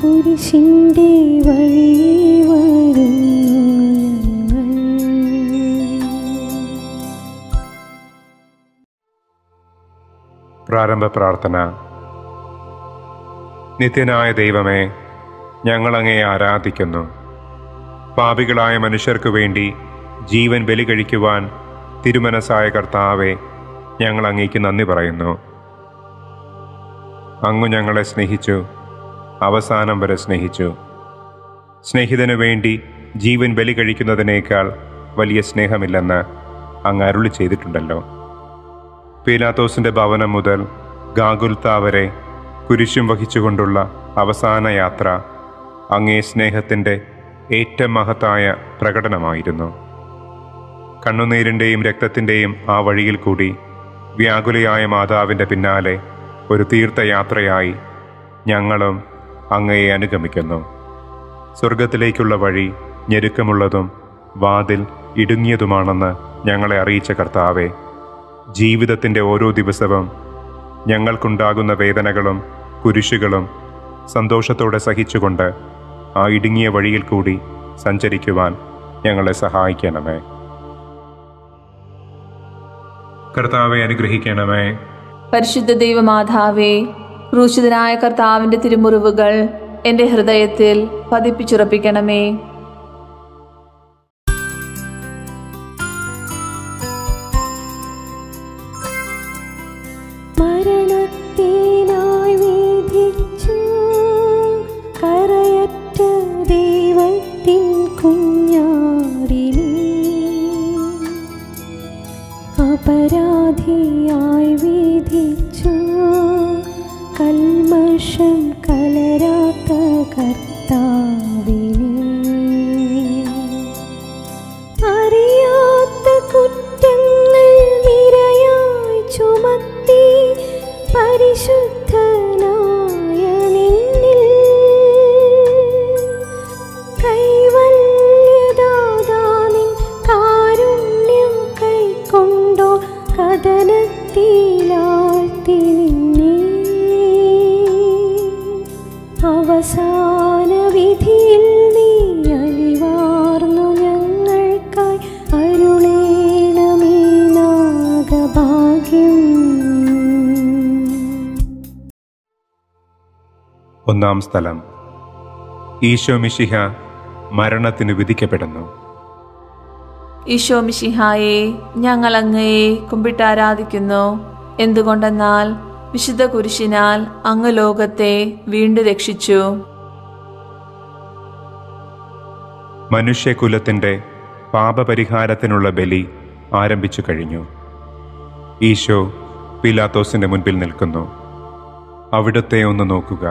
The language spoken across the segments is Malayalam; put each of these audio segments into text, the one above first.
കുരിശിൻ്റെ വഴി വരുന്നു ഞങ്ങൾ പ്രാരംഭ പ്രാർത്ഥന നിത്യനായ ദൈവമേ ഞങ്ങളങ്ങയെ ആരാധിക്കുന്നു പാപികളായ മനുഷ്യർക്കു വേണ്ടി ജീവൻ ബലി കഴിക്കുവാൻ തിരുമനസായ കർത്താവെ ഞങ്ങൾ അങ്ങേക്ക് നന്ദി പറയുന്നു അങ്ങു ഞങ്ങളെ സ്നേഹിച്ചു അവസാനം വരെ സ്നേഹിച്ചു സ്നേഹിതനു വേണ്ടി ജീവൻ ബലി കഴിക്കുന്നതിനേക്കാൾ വലിയ സ്നേഹമില്ലെന്ന് അങ്ങ് അരുളി ചെയ്തിട്ടുണ്ടല്ലോ പീലാത്തോസിന്റെ ഭവനം മുതൽ ഗാഗുൽത്ത വരെ കുരിശും വഹിച്ചുകൊണ്ടുള്ള അവസാന യാത്ര അങ്ങേ സ്നേഹത്തിൻ്റെ ഏറ്റവും മഹത്തായ പ്രകടനമായിരുന്നു കണ്ണുനീരിൻ്റെയും രക്തത്തിൻ്റെയും ആ വഴിയിൽ കൂടി വ്യാകുലയായ മാതാവിൻ്റെ പിന്നാലെ ഒരു തീർത്ഥയാത്രയായി ഞങ്ങളും അങ്ങയെ അനുഗമിക്കുന്നു സ്വർഗത്തിലേക്കുള്ള വഴി ഞെരുക്കമുള്ളതും വാതിൽ ഇടുങ്ങിയതുമാണെന്ന് ഞങ്ങളെ അറിയിച്ച കർത്താവെ ജീവിതത്തിൻ്റെ ഓരോ ദിവസവും ഞങ്ങൾക്കുണ്ടാകുന്ന വേദനകളും കുരിശുകളും സന്തോഷത്തോടെ സഹിച്ചുകൊണ്ട് ആ ഇടുങ്ങിയ വഴിയിൽ കൂടി സഞ്ചരിക്കുവാൻ ഞങ്ങളെ സഹായിക്കണമേ കർത്താവെ അനുഗ്രഹിക്കണമേ പരിശുദ്ധ ദൈവമാതാവേ ക്രൂശിതനായ കർത്താവിന്റെ തിരുമുറിവുകൾ എന്റെ ഹൃദയത്തിൽ പതിപ്പിച്ചുറപ്പിക്കണമേ മരണത്തിനായി വിധിച്ചു കരയറ്റ ദൈവത്തിൻ കുഞ്ഞാടിനെ അപരാധിയായി വിധിച്ചു കൽമഷം കലരാത്ത കർത്താവിനെ അറിയാത്ത കുറ്റങ്ങൾ നിരയായി ചുമത്തി പരിശുദ്ധനായ നിന്നിൽ കൈവല്യദാതാനിൻ കാരുണ്യം കൈക്കൊണ്ടോ കഥനത്തിലാഴ്ത്തി നിന്നെ അവസാന വിധിയിൽ നീ അലിവാർന്നു ഞങ്ങൾക്കായി അരുളേണമേ നാഗഭാഗ്യം ഒന്നാം സ്ഥലം ഈശോ മിശിഹ മരണത്തിന് വിധിക്കപ്പെടുന്നു ഈശോ മിശിഹായെ ഞങ്ങൾ അങ്ങയെ കുമ്പിട്ടാരാധിക്കുന്നു എന്തുകൊണ്ടെന്നാൽ വിശുദ്ധ കുരിശിനാൽ അങ്ങ് ലോകത്തെ വീണ്ടും രക്ഷിച്ചു മനുഷ്യകുലത്തിൻ്റെ പാപപരിഹാരത്തിനുള്ള ബലി ആരംഭിച്ചു കഴിഞ്ഞു ഈശോ പിലാത്തോസിന്റെ മുൻപിൽ നിൽക്കുന്നു അവിടുത്തെ ഒന്ന് നോക്കുക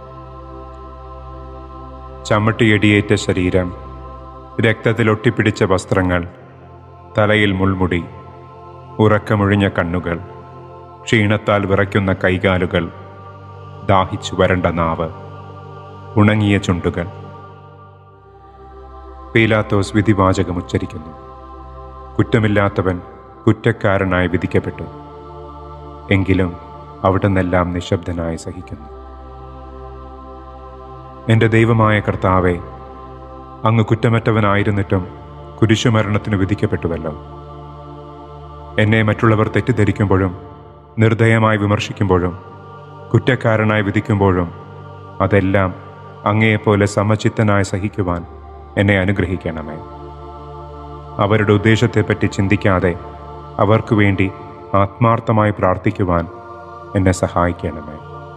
ചമ്മട്ടിയടിയേറ്റ ശരീരം രക്തത്തിൽ ഒട്ടിപ്പിടിച്ച വസ്ത്രങ്ങൾ തലയിൽ മുൾമുടി ഉറക്കമൊഴിഞ്ഞ കണ്ണുകൾ ക്ഷീണത്താൽ വിറയ്ക്കുന്ന കൈകാലുകൾ ദാഹിച്ചു വരണ്ട നാവ് ഉണങ്ങിയ ചുണ്ടുകൾ പീലാത്തോസ് വിധിവാചകം ഉച്ചരിക്കുന്നു കുറ്റമില്ലാത്തവൻ കുറ്റക്കാരനായി വിധിക്കപ്പെട്ടു എങ്കിലും അവിടുന്നെല്ലാം നിശബ്ദനായി സഹിക്കുന്നു എൻ്റെ ദൈവമായ കർത്താവെ അങ്ങ് കുറ്റമറ്റവനായിരുന്നിട്ടും കുരിശുമരണത്തിന് വിധിക്കപ്പെട്ടുവല്ലോ എന്നെ മറ്റുള്ളവർ തെറ്റിദ്ധരിക്കുമ്പോഴും നിർദ്ദയമായി വിമർശിക്കുമ്പോഴും കുറ്റക്കാരനായി വിധിക്കുമ്പോഴും അതെല്ലാം അങ്ങയെപ്പോലെ സമചിത്തനായി സഹിക്കുവാൻ എന്നെ അനുഗ്രഹിക്കണമേ അവരുടെ ഉദ്ദേശത്തെപ്പറ്റി ചിന്തിക്കാതെ അവർക്കു വേണ്ടി ആത്മാർത്ഥമായി പ്രാർത്ഥിക്കുവാൻ എന്നെ സഹായിക്കണമേ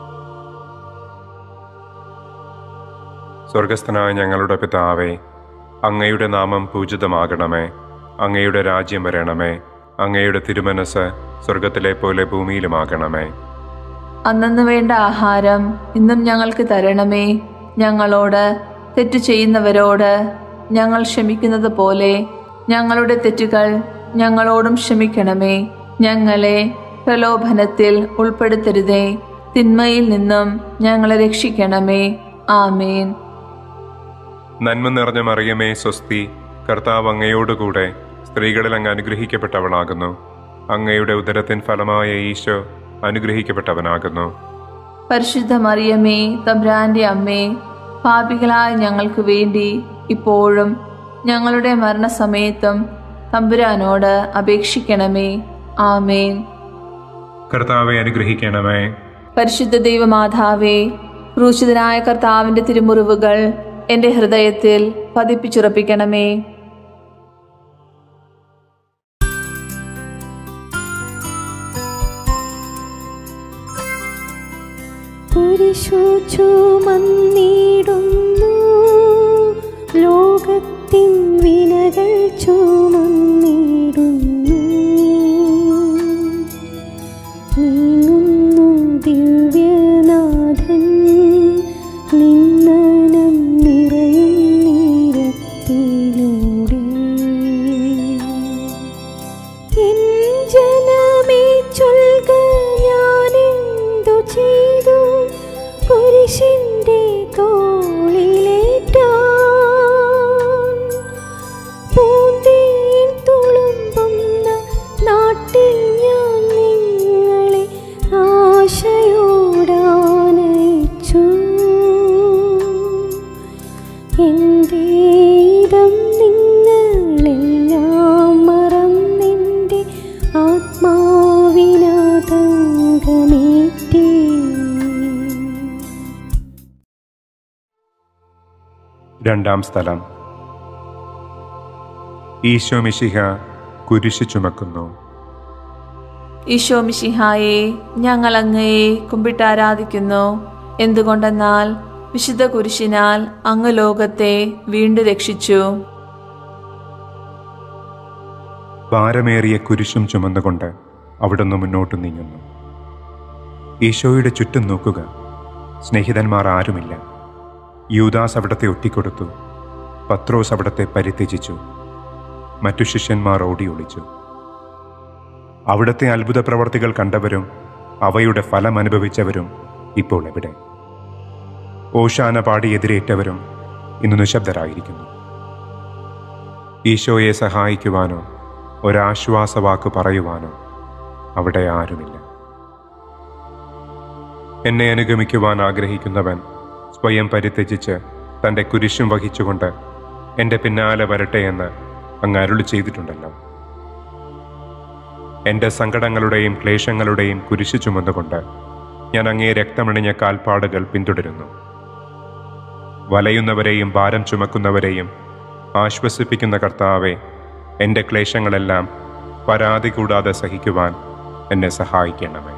സ്വർഗസ്ഥനായ ഞങ്ങളുടെ പിതാവേ അങ്ങയുടെ നാമം പൂജിതമാകണമേ അങ്ങയുടെ രാജ്യം വരണമേ അങ്ങയുടെ തിരുമനസ് സ്വർഗത്തിലെ പോലെ ഭൂമിയിലുമാകണമേ അന്നു വേണ്ട ആഹാരം ഇന്നും ഞങ്ങൾക്ക് തരണമേ ഞങ്ങളോട് തെറ്റു ചെയ്യുന്നവരോട് ഞങ്ങൾ ക്ഷമിക്കുന്നത് പോലെ ഞങ്ങളുടെ തെറ്റുകൾ ഞങ്ങളോടും ക്ഷമിക്കണമേ ഞങ്ങളെ പ്രലോഭനത്തിൽ ഉൾപ്പെടുത്തരുതേ തിന്മയിൽ നിന്നും ഞങ്ങളെ രക്ഷിക്കണമേ ആമേൻ നന്മ നിറഞ്ഞ മറിയമേ സ്വസ്തി കർത്താവ് അങ്ങയോടുകൂടെ സ്ത്രീകളിൽ അങ്ങ് അനുഗ്രഹിക്കപ്പെട്ടവളാകുന്നു അങ്ങയുടെ ഉദരത്തിൻ ഫലമായ ഈശോ അനുഗ്രഹിക്കപ്പെട്ടവനാകുന്നു പരിശുദ്ധ മറിയമേ തമ്പ്രാന്റെ അമ്മേ പാപികളായ ഞങ്ങൾക്ക് വേണ്ടി ഇപ്പോഴും ഞങ്ങളുടെ മരണസമയത്തും തമ്പുരാനോട് അപേക്ഷിക്കണമേ ആമേൻ കർത്താവെ അനുഗ്രഹിക്കണമേ പരിശുദ്ധ ദൈവമാതാവേ ക്രൂശിതനായ കർത്താവിന്റെ തിരുമുറിവുകൾ എൻ്റെ ഹൃദയത്തിൽ പതിപ്പിച്ചുറപ്പിക്കണമേ കുരിശു ചുമന്നിടുന്നു ലോകത്തിൻ വിനകൾ ചുമന്നിടുന്നു നീങ്ങുന്നു ദിവ്യനാഥൻ നിന്നനം നിറയും നീരത്തിലൂടെ എൻ ജനമേ ചൊൽക ഞാനെന്തു ചെയ്തു കുരിശിന്റെ തോളിലേറ്റാൻ പൂന്തേൻ തുളുമ്പുന്ന നാട്ടിൽ ഞാൻ നിങ്ങളെ ആശയോടാനയിച്ചു എന്റെ ഇതം നിങ്ങളെല്ലാം മറന്നെൻ്റെ ആത്മാവിനാതങ്കമേറ്റേ രണ്ടാം സ്ഥലം ഈശോ മിശിഹ കുരിശ് ചുമക്കുന്നു ഈശോ മിശിഹായെ ഞങ്ങൾ അങ്ങയെ കുമ്പിട്ടാരാധിക്കുന്നു എന്തുകൊണ്ടെന്നാൽ വിശുദ്ധ കുരിശിനാൽ അങ്ങ് ലോകത്തെ വീണ്ടും രക്ഷിച്ചു ഭാരമേറിയ കുരിശും ചുമന്നുകൊണ്ട് അവിടുന്ന് മുന്നോട്ട് നീങ്ങുന്നു ഈശോയുടെ ചുറ്റും നോക്കുക സ്നേഹിതന്മാർ ആരുമില്ല യൂദാസ് അവിടത്തെ ഒറ്റിക്കൊടുത്തു പത്രോസ് അവിടത്തെ പരിത്യജിച്ചു മറ്റു ശിഷ്യന്മാർ ഓടി ഒളിച്ചു അവിടുത്തെ അത്ഭുത പ്രവർത്തികൾ കണ്ടവരും അവയുടെ ഫലം അനുഭവിച്ചവരും ഇപ്പോൾ എവിടെ ഓശാന പാടി എതിരേറ്റവരും ഇന്ന് നിശബ്ദരായിരിക്കുന്നു ഈശോയെ സഹായിക്കുവാനോ ഒരാശ്വാസവാക്ക് പറയുവാനോ അവിടെ ആരുമില്ല എന്നെ അനുഗമിക്കുവാൻ ആഗ്രഹിക്കുന്നവൻ സ്വയം പരിത്യജിച്ച് തൻ്റെ കുരിശും വഹിച്ചുകൊണ്ട് എൻ്റെ പിന്നാലെ വരട്ടെ എന്ന് അങ്ങ് അരുളി ചെയ്തിട്ടുണ്ടല്ലോ എൻ്റെ സങ്കടങ്ങളുടെയും ക്ലേശങ്ങളുടെയും കുരിശു ചുമന്നുകൊണ്ട് ഞാൻ അങ്ങേ രക്തമണിഞ്ഞ കാൽപ്പാടുകൾ പിന്തുടരുന്നു വലയുന്നവരെയും ഭാരം ചുമക്കുന്നവരെയും ആശ്വസിപ്പിക്കുന്ന കർത്താവെ എൻ്റെ ക്ലേശങ്ങളെല്ലാം പരാതി കൂടാതെ സഹിക്കുവാൻ എന്നെ സഹായിക്കണമേ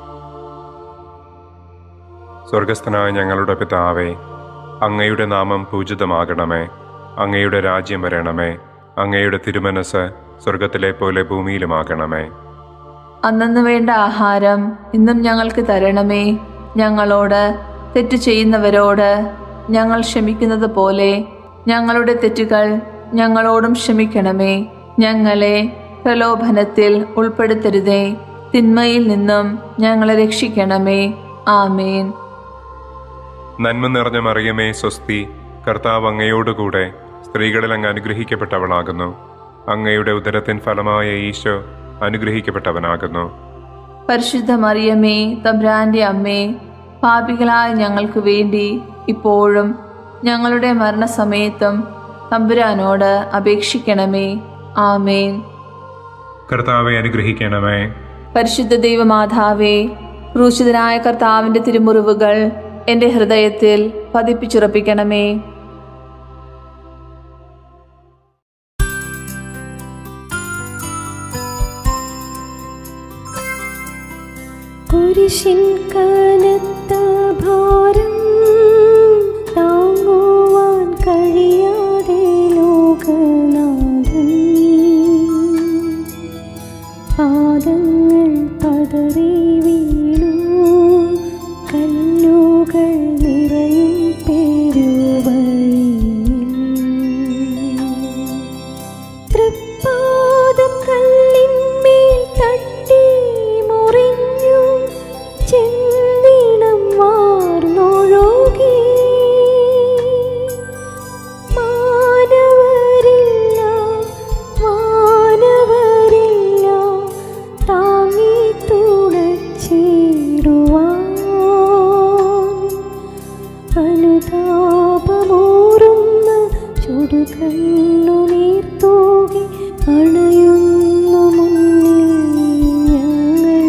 സ്വർഗസ്ഥനായ ഞങ്ങളുടെ പിതാവേ അങ്ങയുടെ നാമം പൂജിതമാകണമേ അങ്ങയുടെ രാജ്യം വരണമേ അങ്ങയുടെ തിരുമനസ് സ്വർഗത്തിലെ പോലെ ഭൂമിയിലുമാകണമേ അന്നന്ന് വേണ്ട ആഹാരം ഇന്നും ഞങ്ങൾക്ക് തരണമേ ഞങ്ങളോട് തെറ്റ് ചെയ്യുന്നവരോട് ഞങ്ങൾ ക്ഷമിക്കുന്നത് പോലെ ഞങ്ങളുടെ തെറ്റുകൾ ഞങ്ങളോടും ക്ഷമിക്കണമേ ഞങ്ങളെ പ്രലോഭനത്തിൽ ഉൾപ്പെടുത്തരുതേ തിന്മയിൽ നിന്നും ഞങ്ങളെ രക്ഷിക്കണമേ ആമേൻ നന്മ നിറഞ്ഞ മറിയമേ സ്വസ്തി കർത്താവ് അങ്ങയോടുകൂടെ സ്ത്രീകളിൽ അങ്ങ് അനുഗ്രഹിക്കപ്പെട്ടവളാകുന്നു അങ്ങയുടെ ഉദരത്തിൻ ഫലമായ ഈശോ അനുഗ്രഹിക്കപ്പെട്ടവനാകുന്നു പരിശുദ്ധ മറിയമേ തബ്രാന്റെ അമ്മേ പാപികളായ ഞങ്ങൾക്ക് വേണ്ടി ഇപ്പോഴും ഞങ്ങളുടെ മരണസമയത്തും തമ്പുരാനോട് അപേക്ഷിക്കണമേ ആമേൻ കർത്താവെ അനുഗ്രഹിക്കണമേ പരിശുദ്ധ ദൈവമാതാവേ ക്രൂശിതനായ കർത്താവിന്റെ തിരുമുറിവുകൾ എൻ്റെ ഹൃദയത്തിൽ പതിപ്പിച്ചുറപ്പിക്കണമേ കുരിശിൻ കനത്ത ഭാരം താങ്ങുവാൻ കഴിയാതെ ലോകനാഥൻ പാദങ്ങൾ പതറി വീണു കല്ലുകൾ നിറയും പെരുവഴിയിൽ തൃപ്പാദം കല്ലിന്മേൽ തട്ടി മുറിഞ്ഞു ചെന്നിടം വാർന്നൊഴുകി കണ്ണുനീർ തൂകി അണയുന്നു മുന്നിൽ ഞങ്ങൾ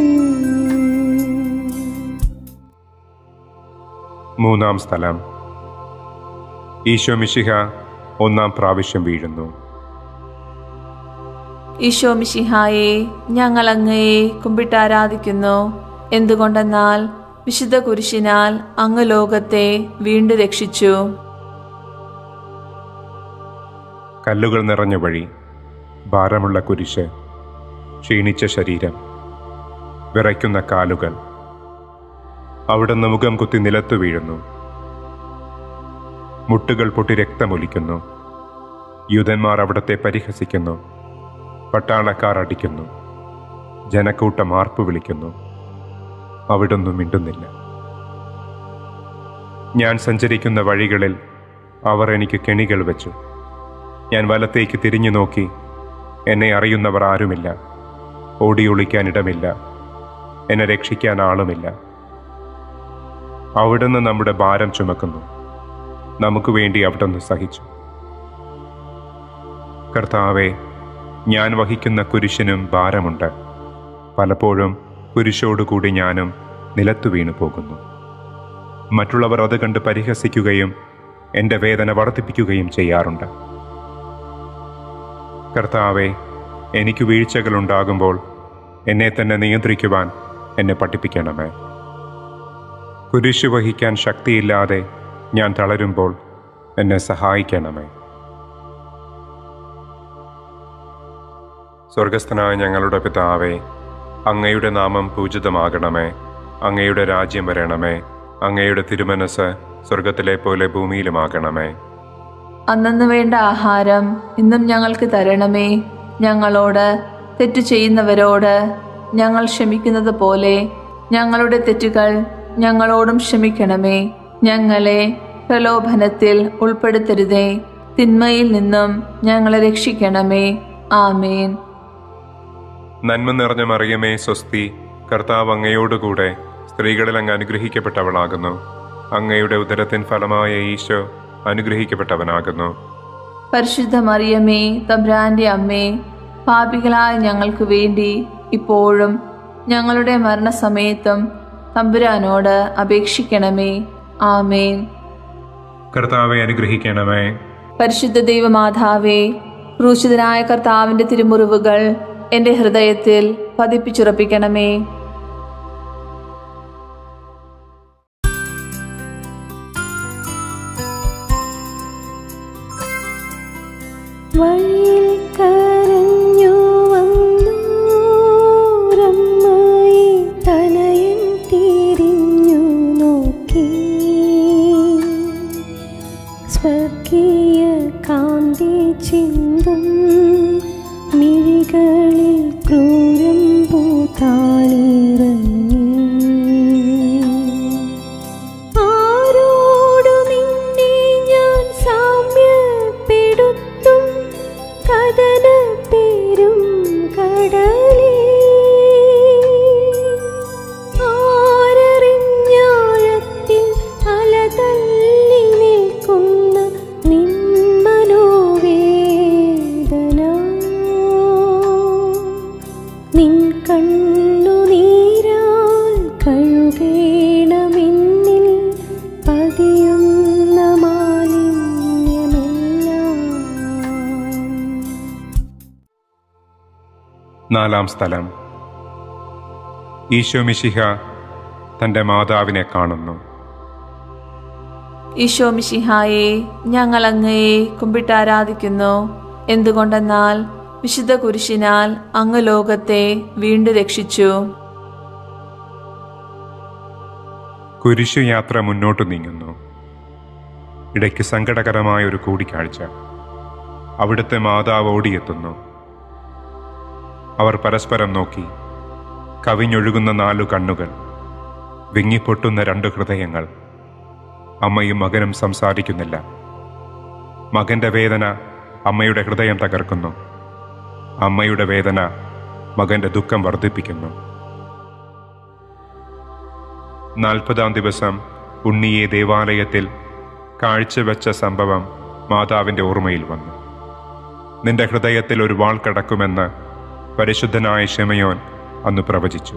മൂന്നാം സ്ഥലം ഈശോ മിശിഹ ഒന്നാം പ്രാവശ്യം വീഴുന്നു ഈശോ മിശിഹായെ ഞങ്ങൾ അങ്ങയെ കുമ്പിട്ടാരാധിക്കുന്നു എന്തുകൊണ്ടെന്നാൽ വിശുദ്ധ കുരിശിനാൽ അങ്ങ് ലോകത്തെ വീണ്ടും രക്ഷിച്ചു കല്ലുകൾ നിറഞ്ഞ വഴി ഭാരമുള്ള കുരിശ് ക്ഷീണിച്ച ശരീരം വിറയ്ക്കുന്ന കാലുകൾ അവിടുന്ന് മുഖം കുത്തി നിലത്തു വീഴുന്നു മുട്ടുകൾ പൊട്ടി രക്തമൊലിക്കുന്നു യൂതന്മാർ അവിടത്തെ പരിഹസിക്കുന്നു പട്ടാളക്കാർ അടിക്കുന്നു ജനക്കൂട്ടം ആർപ്പ് വിളിക്കുന്നു അവിടൊന്നും മിണ്ടുന്നില്ല ഞാൻ സഞ്ചരിക്കുന്ന വഴികളിൽ അവർ എനിക്ക് കെണികൾ വെച്ചു ഞാൻ വലത്തേക്ക് തിരിഞ്ഞു നോക്കി എന്നെ അറിയുന്നവർ ആരുമില്ല ഓടിയൊളിക്കാൻ ഇടമില്ല എന്നെ രക്ഷിക്കാൻ ആളുമില്ല അവിടുന്ന് നമ്മുടെ ഭാരം ചുമക്കുന്നു നമുക്ക് വേണ്ടി അവിടുന്ന് സഹിച്ചു കർത്താവെ ഞാൻ വഹിക്കുന്ന കുരിശിനും ഭാരമുണ്ട് പലപ്പോഴും കുരിശോടുകൂടി ഞാനും നിലത്തു വീണു പോകുന്നു മറ്റുള്ളവർ അത് കണ്ട് പരിഹസിക്കുകയും എൻ്റെ വേദന വർദ്ധിപ്പിക്കുകയും ചെയ്യാറുണ്ട് കർത്താവെ എനിക്ക് വീഴ്ചകളുണ്ടാകുമ്പോൾ എന്നെ തന്നെ നിയന്ത്രിക്കുവാൻ എന്നെ പഠിപ്പിക്കണമേ കുരിശു വഹിക്കാൻ ശക്തിയില്ലാതെ ഞാൻ തളരുമ്പോൾ എന്നെ സഹായിക്കണമേ സ്വർഗസ്ഥനായ ഞങ്ങളുടെ പിതാവേ അങ്ങയുടെ നാമം പൂജിതമാകണമേ അങ്ങയുടെ രാജ്യം വരണമേ അങ്ങയുടെ തിരുമനസ് സ്വർഗത്തിലെ പോലെ ഭൂമിയിലുമാകണമേ അന്നു വേണ്ട ആഹാരം ഇന്നും ഞങ്ങൾക്ക് തരണമേ ഞങ്ങളോട് തെറ്റു ചെയ്യുന്നവരോട് ഞങ്ങൾ ക്ഷമിക്കുന്നത് പോലെ ഞങ്ങളുടെ തെറ്റുകൾ ഞങ്ങളോടും ക്ഷമിക്കണമേ ഞങ്ങളെ പ്രലോഭനത്തിൽ ഉൾപ്പെടുത്തരുതേ തിന്മയിൽ നിന്നും ഞങ്ങളെ രക്ഷിക്കണമേ ആമേൻ നന്മ നിറഞ്ഞ മറിയമേ സ്വസ്തി കർത്താവ് അങ്ങയോടുകൂടെ സ്ത്രീകളിൽ അങ്ങ് അനുഗ്രഹിക്കപ്പെട്ടവളാകുന്നു അങ്ങയുടെ ഉദരത്തിൻ ഫലമായ ഈശോ അനുഗ്രഹിക്കപ്പെട്ടവനാകുന്നു പരിശുദ്ധ മറിയമേ തബ്രാന്റെ അമ്മേ പാപികളായ ഞങ്ങൾക്ക് വേണ്ടി ഇപ്പോഴും ഞങ്ങളുടെ മരണസമയത്തും തമ്പുരാനോട് അപേക്ഷിക്കണമേ ആമേൻ കർത്താവെ അനുഗ്രഹിക്കണമേ പരിശുദ്ധ ദൈവമാതാവേ ക്രൂശിതനായ കർത്താവിന്റെ തിരുമുറിവുകൾ എൻ്റെ ഹൃദയത്തിൽ പതിപ്പിച്ചുറപ്പിക്കണമേ വഴിയിൽ കരഞ്ഞു വന്നോരമ്മയെ തനയൻ തിരിഞ്ഞു നോക്കി സ്വർഗീയ കാന്തി ചിന്തും മിഴികളിൽ ക്രൂരം പൂത്താളിറങ്ങി ആരോടു നിന്നെ ഞാൻ സാമ്യപ്പെടുത്തും കഥന പേരും കടലേ ആരറിഞ്ഞാഴത്തിൽ അലതല്ലി നിൽക്കുന്ന നിന്മനോവേദന നിൻ കണ്ണുനീരാൽ കഴുകേണമെന്നിൽ പതിയുന്ന മാലിന്യമെല്ലാം നാലാം സ്ഥലം ഈശോ മിശിഹ തൻ്റെ മാതാവിനെ കാണുന്നു ഈശോ മിശിഹായെ ഞങ്ങൾ അങ്ങയെ കുമ്പിട്ടാരാധിക്കുന്നു എന്തുകൊണ്ടെന്നാൽ വിശുദ്ധ കുരിശിനാൽ അങ്ങ് ലോകത്തെ വീണ്ടും രക്ഷിച്ചു കുരിശു യാത്ര മുന്നോട്ട് നീങ്ങുന്നു ഇടയ്ക്ക് സങ്കടകരമായ ഒരു കൂടിക്കാഴ്ച അവിടുത്തെ മാതാവ് ഓടിയെത്തുന്നു അവർ പരസ്പരം നോക്കി കവിഞ്ഞൊഴുകുന്ന നാലു കണ്ണുകൾ വിങ്ങിപ്പൊട്ടുന്ന രണ്ടു ഹൃദയങ്ങൾ അമ്മയും മകനും സംസാരിക്കുന്നില്ല മകന്റെ വേദന അമ്മയുടെ ഹൃദയം തകർക്കുന്നു അമ്മയുടെ വേദന മകന്റെ ദുഃഖം വർദ്ധിപ്പിക്കുന്നു നാൽപ്പതാം ദിവസം ഉണ്ണിയെ ദേവാലയത്തിൽ കാഴ്ചവെച്ച സംഭവം മാതാവിൻ്റെ ഓർമ്മയിൽ വന്നു നിന്റെ ഹൃദയത്തിൽ ഒരു വാൾ കടക്കുമെന്ന് പരിശുദ്ധനായ ഷെമയോൻ അന്ന് പ്രവചിച്ചു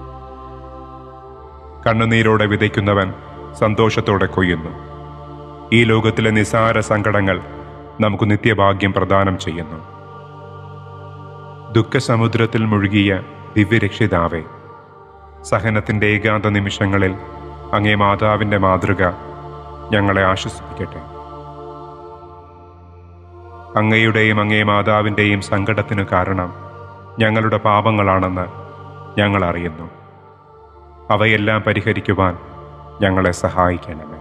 കണ്ണുനീരോടെ വിതയ്ക്കുന്നവൻ സന്തോഷത്തോടെ കൊയ്യുന്നു ഈ ലോകത്തിലെ നിസാര സങ്കടങ്ങൾ നമുക്ക് നിത്യഭാഗ്യം പ്രദാനം ചെയ്യുന്നു ദുഃഖസമുദ്രത്തിൽ മുഴുകിയ ദിവ്യരക്ഷിതാവേ സഹനത്തിൻ്റെ ഏകാന്ത നിമിഷങ്ങളിൽ അങ്ങേ മാതാവിൻ്റെ മാതൃക ഞങ്ങളെ ആശ്വസിപ്പിക്കട്ടെ അങ്ങയുടെയും അങ്ങേ മാതാവിൻ്റെയും സങ്കടത്തിനു കാരണം ഞങ്ങളുടെ പാപങ്ങളാണെന്ന് ഞങ്ങൾ അറിയുന്നു അവയെല്ലാം പരിഹരിക്കുവാൻ ഞങ്ങളെ സഹായിക്കണമേ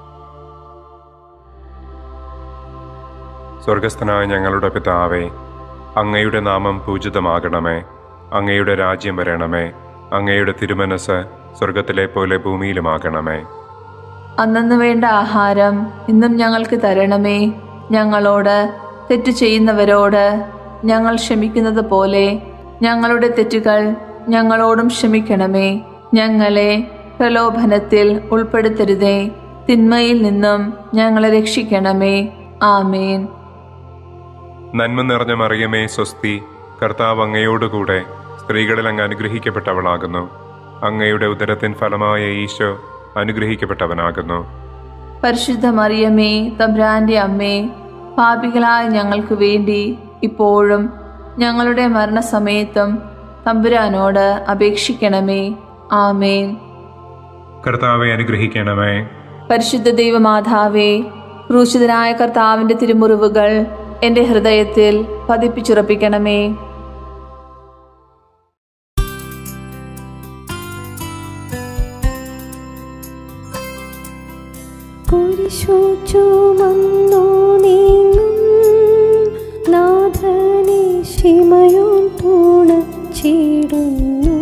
സ്വർഗസ്ഥനായ ഞങ്ങളുടെ പിതാവേ അങ്ങയുടെ നാമം പൂജിതമാകണമേ അങ്ങയുടെ രാജ്യം വരണമേ അങ്ങയുടെ തിരുമനസ് സ്വർഗത്തിലെ പോലെ ഭൂമിയിലുമാകണമേ അന്നന്ന് വേണ്ട ആഹാരം ഇന്നും ഞങ്ങൾക്ക് തരണമേ ഞങ്ങളോട് തെറ്റു ചെയ്യുന്നവരോട് ഞങ്ങൾ ക്ഷമിക്കുന്നത് പോലെ ഞങ്ങളുടെ തെറ്റുകൾ ഞങ്ങളോടും ക്ഷമിക്കണമേ ഞങ്ങളെ പ്രലോഭനത്തിൽ ഉൾപ്പെടുത്തരുതേ തിന്മയിൽ നിന്നും ഞങ്ങളെ രക്ഷിക്കണമേ ആമേൻ നന്മ നിറഞ്ഞ മറിയമേ സ്വസ്തി കർത്താവ് അങ്ങയോടുകൂടെ സ്ത്രീകളിൽ അങ്ങ് അനുഗ്രഹിക്കപ്പെട്ടവളാകുന്നു അങ്ങയുടെ ഉദരത്തിൻ ഫലമായ ഈശോ അനുഗ്രഹിക്കപ്പെട്ടവനാകുന്നു പരിശുദ്ധ മറിയമേ തമ്പ്രാന്റെ അമ്മേ പാപികളായ ഞങ്ങൾക്ക് വേണ്ടി ഇപ്പോഴും ഞങ്ങളുടെ മരണസമയത്തും തമ്പുരാനോട് അപേക്ഷിക്കണമേ ആമേൻ കർത്താവെ അനുഗ്രഹിക്കണമേ പരിശുദ്ധ ദൈവമാതാവേ ക്രൂശിതനായ കർത്താവിന്റെ തിരുമുറിവുകൾ എന്റെ ഹൃദയത്തിൽ പതിപ്പിച്ചുറപ്പിക്കണമേ കുരിശു ചുമന്നു നീങ്ങും നാഥനെ ശിമയോൻ തുണച്ചിടുന്നു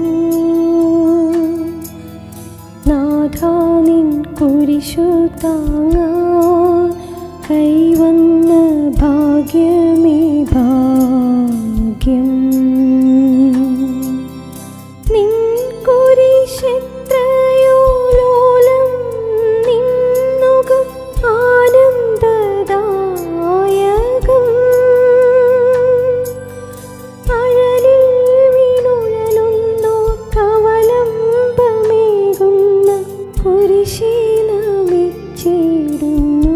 നാഥ നിൻ കുരിശു താങ്ങാൻ കൈവന്ന ഭാഗ്യമേ ഭാഗ്യം നിൻ കുരിശെത്രയോ ലോലം നിന്നുകം ആനന്ദദായകം അഴലിൽ വീണുഴലുന്നോ കവലംബമേകുന്ന കുരിശീനമിച്ചിടുന്നു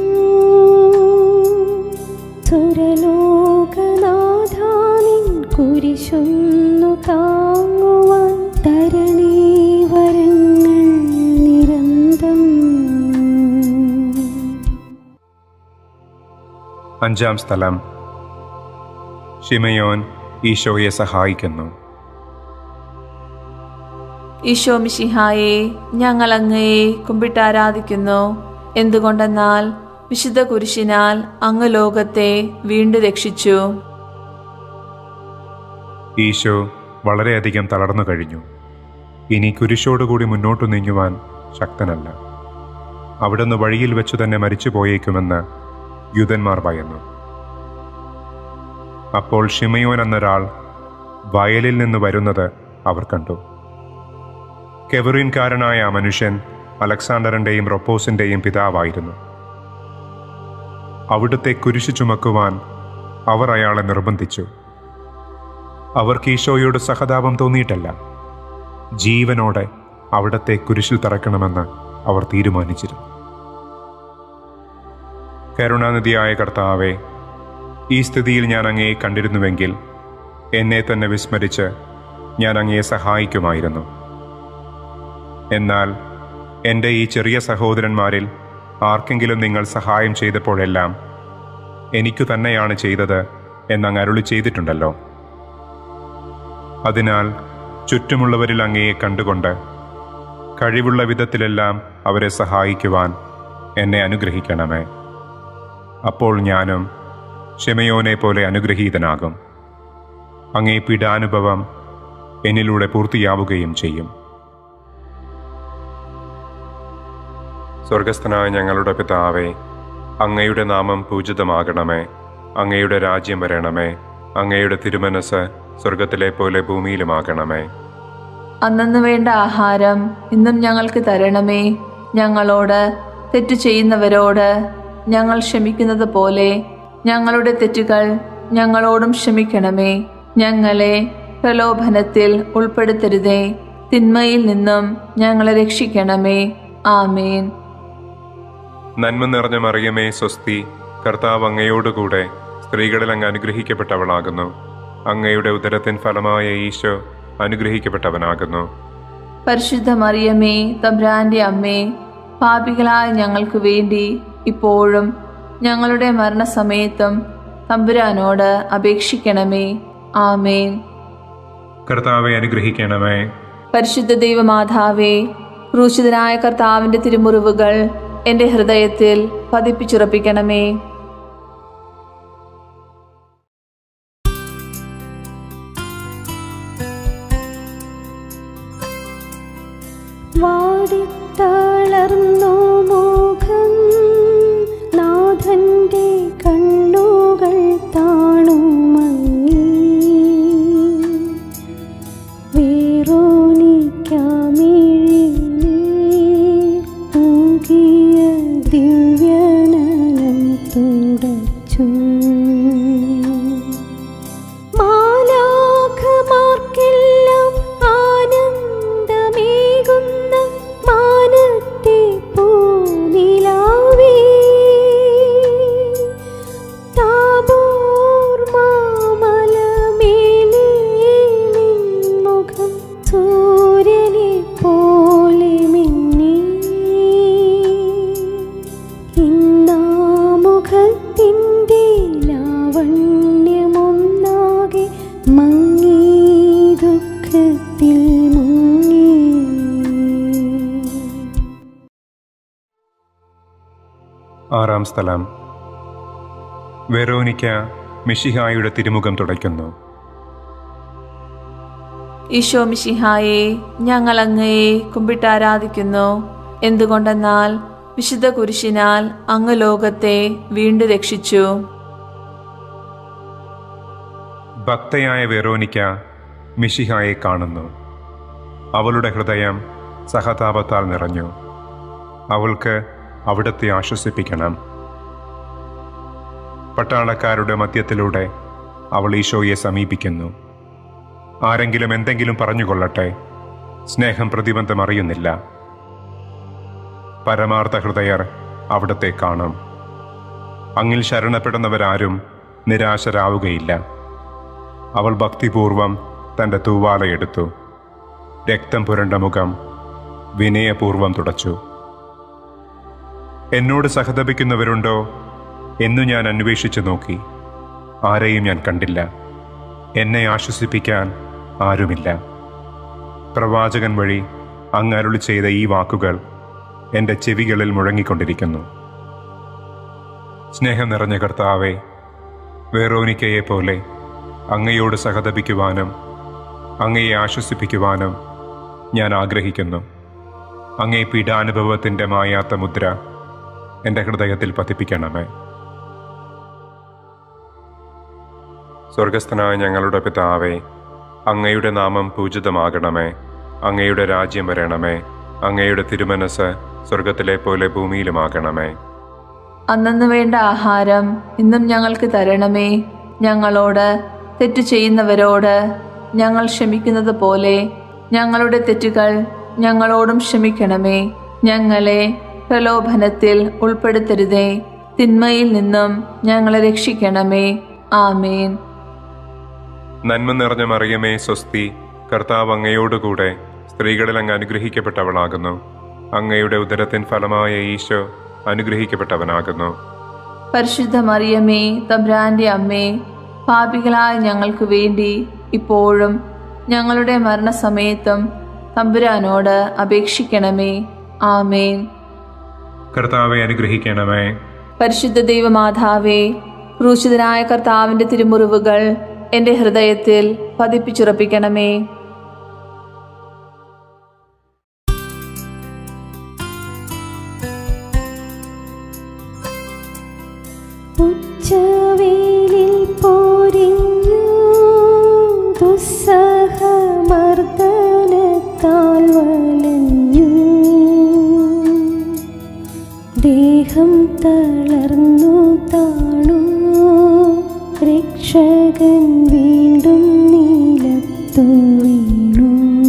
സുരലോകനാഥാനിൻ കുരിശൊന്നു താങ്ങുവാൻ തരണേ വരങ്ങൾ നിരന്തം അഞ്ചാം സ്ഥലം ഷിമയോൻ ഈശോയെ സഹായിക്കുന്നു ഈശോ മിശിഹായെ ഞങ്ങൾ അങ്ങയെ കുമ്പിട്ടാരാധിക്കുന്നു എന്തുകൊണ്ടെന്നാൽ വിശുദ്ധ കുരിശിനാൽ അങ്ങ് ലോകത്തെ വീണ്ടു രക്ഷിച്ചു ഈശോ വളരെയധികം തളർന്നു കഴിഞ്ഞു ഇനി കുരിശോടുകൂടി മുന്നോട്ടു നീങ്ങുവാൻ ശക്തനല്ല അവിടുന്ന് വഴിയിൽ വെച്ചു തന്നെ മരിച്ചു പോയേക്കുമെന്ന് യൂതന്മാർ ഭയന്നു അപ്പോൾ ഷിമയോൻ എന്നൊരാൾ വയലിൽ നിന്ന് വരുന്നത് അവർ കണ്ടു കെവറിൻകാരനായ ആ മനുഷ്യൻ അലക്സാണ്ടറിന്റെയും റൊപ്പോസിന്റെയും പിതാവായിരുന്നു അവിടുത്തെ കുരിശു ചുമക്കുവാൻ അവർ അയാളെ നിർബന്ധിച്ചു അവർക്ക് ഈശോയോട് സഹതാപം തോന്നിയിട്ടല്ല ജീവനോടെ അവിടത്തെ കുരിശിൽ തറക്കണമെന്ന് അവർ തീരുമാനിച്ചിരുന്നു കരുണാനിധിയായ കർത്താവെ ഈ സ്ഥിതിയിൽ ഞാൻ അങ്ങയെ കണ്ടിരുന്നുവെങ്കിൽ എന്നെ തന്നെ വിസ്മരിച്ച് ഞാൻ അങ്ങയെ സഹായിക്കുമായിരുന്നു എന്നാൽ എൻ്റെ ഈ ചെറിയ സഹോദരന്മാരിൽ ആർക്കെങ്കിലും നിങ്ങൾ സഹായം ചെയ്തപ്പോഴെല്ലാം എനിക്കു തന്നെയാണ് ചെയ്തത് എന്നങ്ങ് അരുളി ചെയ്തിട്ടുണ്ടല്ലോ അതിനാൽ ചുറ്റുമുള്ളവരിൽ അങ്ങയെ കണ്ടുകൊണ്ട് കഴിവുള്ള വിധത്തിലെല്ലാം അവരെ സഹായിക്കുവാൻ എന്നെ അനുഗ്രഹിക്കണമേ അപ്പോൾ ഞാനും ഷെമയോനെ പോലെ അനുഗ്രഹീതനാകും അങ്ങേ പീഡാനുഭവം എന്നിലൂടെ പൂർത്തിയാവുകയും ചെയ്യും സ്വർഗസ്ഥനായ ഞങ്ങളുടെ പിതാവേ അങ്ങയുടെ നാമം പൂജിതമാകണമേ അങ്ങയുടെ രാജ്യം വരണമേ അങ്ങയുടെ തിരുമനസ് സ്വർഗത്തിലെ പോലെ ഭൂമിയിലുമാകണമേ അന്നന്ന് വേണ്ട ആഹാരം ഇന്നും ഞങ്ങൾക്ക് തരണമേ ഞങ്ങളോട് തെറ്റു ചെയ്യുന്നവരോട് ഞങ്ങൾ ക്ഷമിക്കുന്നത് പോലെ ഞങ്ങളുടെ തെറ്റുകൾ ഞങ്ങളോടും ക്ഷമിക്കണമേ ഞങ്ങളെ പ്രലോഭനത്തിൽ ഉൾപ്പെടുത്തരുതേ തിന്മയിൽ നിന്നും ഞങ്ങളെ രക്ഷിക്കണമേ ആമേൻ നന്മ നിറഞ്ഞ മറിയമേ സ്വസ്തി കർത്താവ് അങ്ങയോടുകൂടെ സ്ത്രീകളിൽ അങ്ങ് അനുഗ്രഹിക്കപ്പെട്ടവളാകുന്നു അങ്ങയുടെ ഉദരത്തിൻ ഫലമായ ഈശോ അനുഗ്രഹിക്കപ്പെട്ടവനാകുന്നു പരിശുദ്ധ മറിയമേ തബ്രാന്റെ അമ്മേ പാപികളായ ഞങ്ങൾക്ക് വേണ്ടി ഇപ്പോഴും ഞങ്ങളുടെ മരണസമയത്തും തമ്പുരാനോട് അപേക്ഷിക്കണമേ ആമേൻ കർത്താവെ അനുഗ്രഹിക്കണമേ പരിശുദ്ധ ദൈവമാതാവേ ക്രൂശിതനായ കർത്താവിന്റെ തിരുമുറിവുകൾ എൻ്റെ ഹൃദയത്തിൽ പതിപ്പിച്ചുറപ്പിക്കണമേ വാടിത്തളർന്നു മുഖം നാഥന്റെ കണ്ണുകൾ താണു മങ്ങി വേറോനിക്കാമിഴി തൂകിയ ദിവ്യനനം തുടച്ചു മാലാഖമാർക്കെല്ലാം ആനന്ദമേകുന്ന മാനത്തെ പൂനിലാവേ താബോർ മാമലമേലെ നിൻമുഖം സൂര്യനെ പോലെ മിന്നി ഇന്നാമുഖത്തിൻ്റെ ലാവണ്യമൊന്നാകെ മങ്ങി ദുഃഖത്തിൽ മുങ്ങി ആറാം സ്ഥലം വെറോനിക്ക മിഷിഹായുടെ തിരുമുഖം തുടയ്ക്കുന്നു ഈശോ മിശിഹായെ ഞങ്ങൾ അങ്ങയെ കുമ്പിട്ടാരാധിക്കുന്നു എന്തുകൊണ്ടെന്നാൽ വിശുദ്ധ കുരിശിനാൽ അങ്ങ് ലോകത്തെ വീണ്ടും രക്ഷിച്ചു ഭക്തയായ വെറോനിക്ക മിഷിഹായെ കാണുന്നു അവളുടെ ഹൃദയം സഹതാപത്താൽ നിറഞ്ഞു അവൾക്ക് അവിടത്തെ ആശ്വസിപ്പിക്കണം പട്ടാളക്കാരുടെ മധ്യത്തിലൂടെ അവൾ ഈശോയെ സമീപിക്കുന്നു ആരെങ്കിലും എന്തെങ്കിലും പറഞ്ഞുകൊള്ളട്ടെ സ്നേഹം പ്രതിബന്ധം അറിയുന്നില്ല പരമാർത്ഥ ഹൃദയർ അവിടത്തെ കാണും അങ്ങിൽ ശരണപ്പെടുന്നവരാരും നിരാശരാവുകയില്ല അവൾ ഭക്തിപൂർവം തൻ്റെ തൂവാലയെടുത്തു രക്തം പുരണ്ട മുഖം വിനയപൂർവം തുടച്ചു എന്നോട് സഹതപിക്കുന്നവരുണ്ടോ എന്നു ഞാൻ അന്വേഷിച്ചു നോക്കി ആരെയും ഞാൻ കണ്ടില്ല എന്നെ ആശ്വസിപ്പിക്കാൻ ആരുമില്ല പ്രവാചകൻ വഴി അങ്ങ് അരുളി ചെയ്ത ഈ വാക്കുകൾ എൻ്റെ ചെവികളിൽ മുഴങ്ങിക്കൊണ്ടിരിക്കുന്നു സ്നേഹം നിറഞ്ഞ കർത്താവെ വേറോനിക്കയെ പോലെ അങ്ങയോട് സഹതപിക്കുവാനും അങ്ങയെ ആശ്വസിപ്പിക്കുവാനും ഞാൻ ആഗ്രഹിക്കുന്നു അങ്ങേ പീഡാനുഭവത്തിൻ്റെ മായാത്ത മുദ്ര എൻ്റെ ഹൃദയത്തിൽ പതിപ്പിക്കണമേ സ്വർഗസ്ഥനായ ഞങ്ങളുടെ പിതാവേ അങ്ങയുടെ നാമം പൂജിതമാകണമേ അങ്ങയുടെ രാജ്യം വരണമേ അങ്ങയുടെ തിരുമനസ് സ്വർഗത്തിലെ പോലെ ഭൂമിയിലുമാകണമേ അന്നു വേണ്ട ആഹാരം ഇന്നും ഞങ്ങൾക്ക് തരണമേ ഞങ്ങളോട് തെറ്റു ചെയ്യുന്നവരോട് ഞങ്ങൾ ക്ഷമിക്കുന്നത് പോലെ ഞങ്ങളുടെ തെറ്റുകൾ ഞങ്ങളോടും ക്ഷമിക്കണമേ ഞങ്ങളെ പ്രലോഭനത്തിൽ ഉൾപ്പെടുത്തരുതേ തിന്മയിൽ നിന്നും ഞങ്ങളെ രക്ഷിക്കണമേ ആമേൻ നന്മ നിറഞ്ഞ മറിയമേ സ്വസ്തി കർത്താവ് അങ്ങയോടുകൂടെ സ്ത്രീകളിൽ അങ്ങ് അനുഗ്രഹിക്കപ്പെട്ടവളാകുന്നു അങ്ങയുടെ ഉദരത്തിൻ ഫലമായ ഈശോ അനുഗ്രഹിക്കപ്പെട്ടവനാകുന്നു പരിശുദ്ധ മറിയമേ തബ്രാന്റെ അമ്മേ പാപികളായ ഞങ്ങൾക്ക് വേണ്ടി ഇപ്പോഴും ഞങ്ങളുടെ മരണസമയത്തും തമ്പുരാനോട് അപേക്ഷിക്കണമേ ആമേൻ കർത്താവെ അനുഗ്രഹിക്കണമേ പരിശുദ്ധ ദൈവമാതാവേ ക്രൂശിതനായ കർത്താവിന്റെ തിരുമുറിവുകൾ എൻ്റെ ഹൃദയത്തിൽ പതിപ്പിച്ചുറപ്പിക്കണമേ ഉച്ചവേലിൽ പോരിഞ്ഞു ദുസ്സഹമർദ്ദനത്താൽ വലഞ്ഞു ദേഹം തളർന്നു രക്ഷകൻ വീണ്ടും നീലത്തു വീണു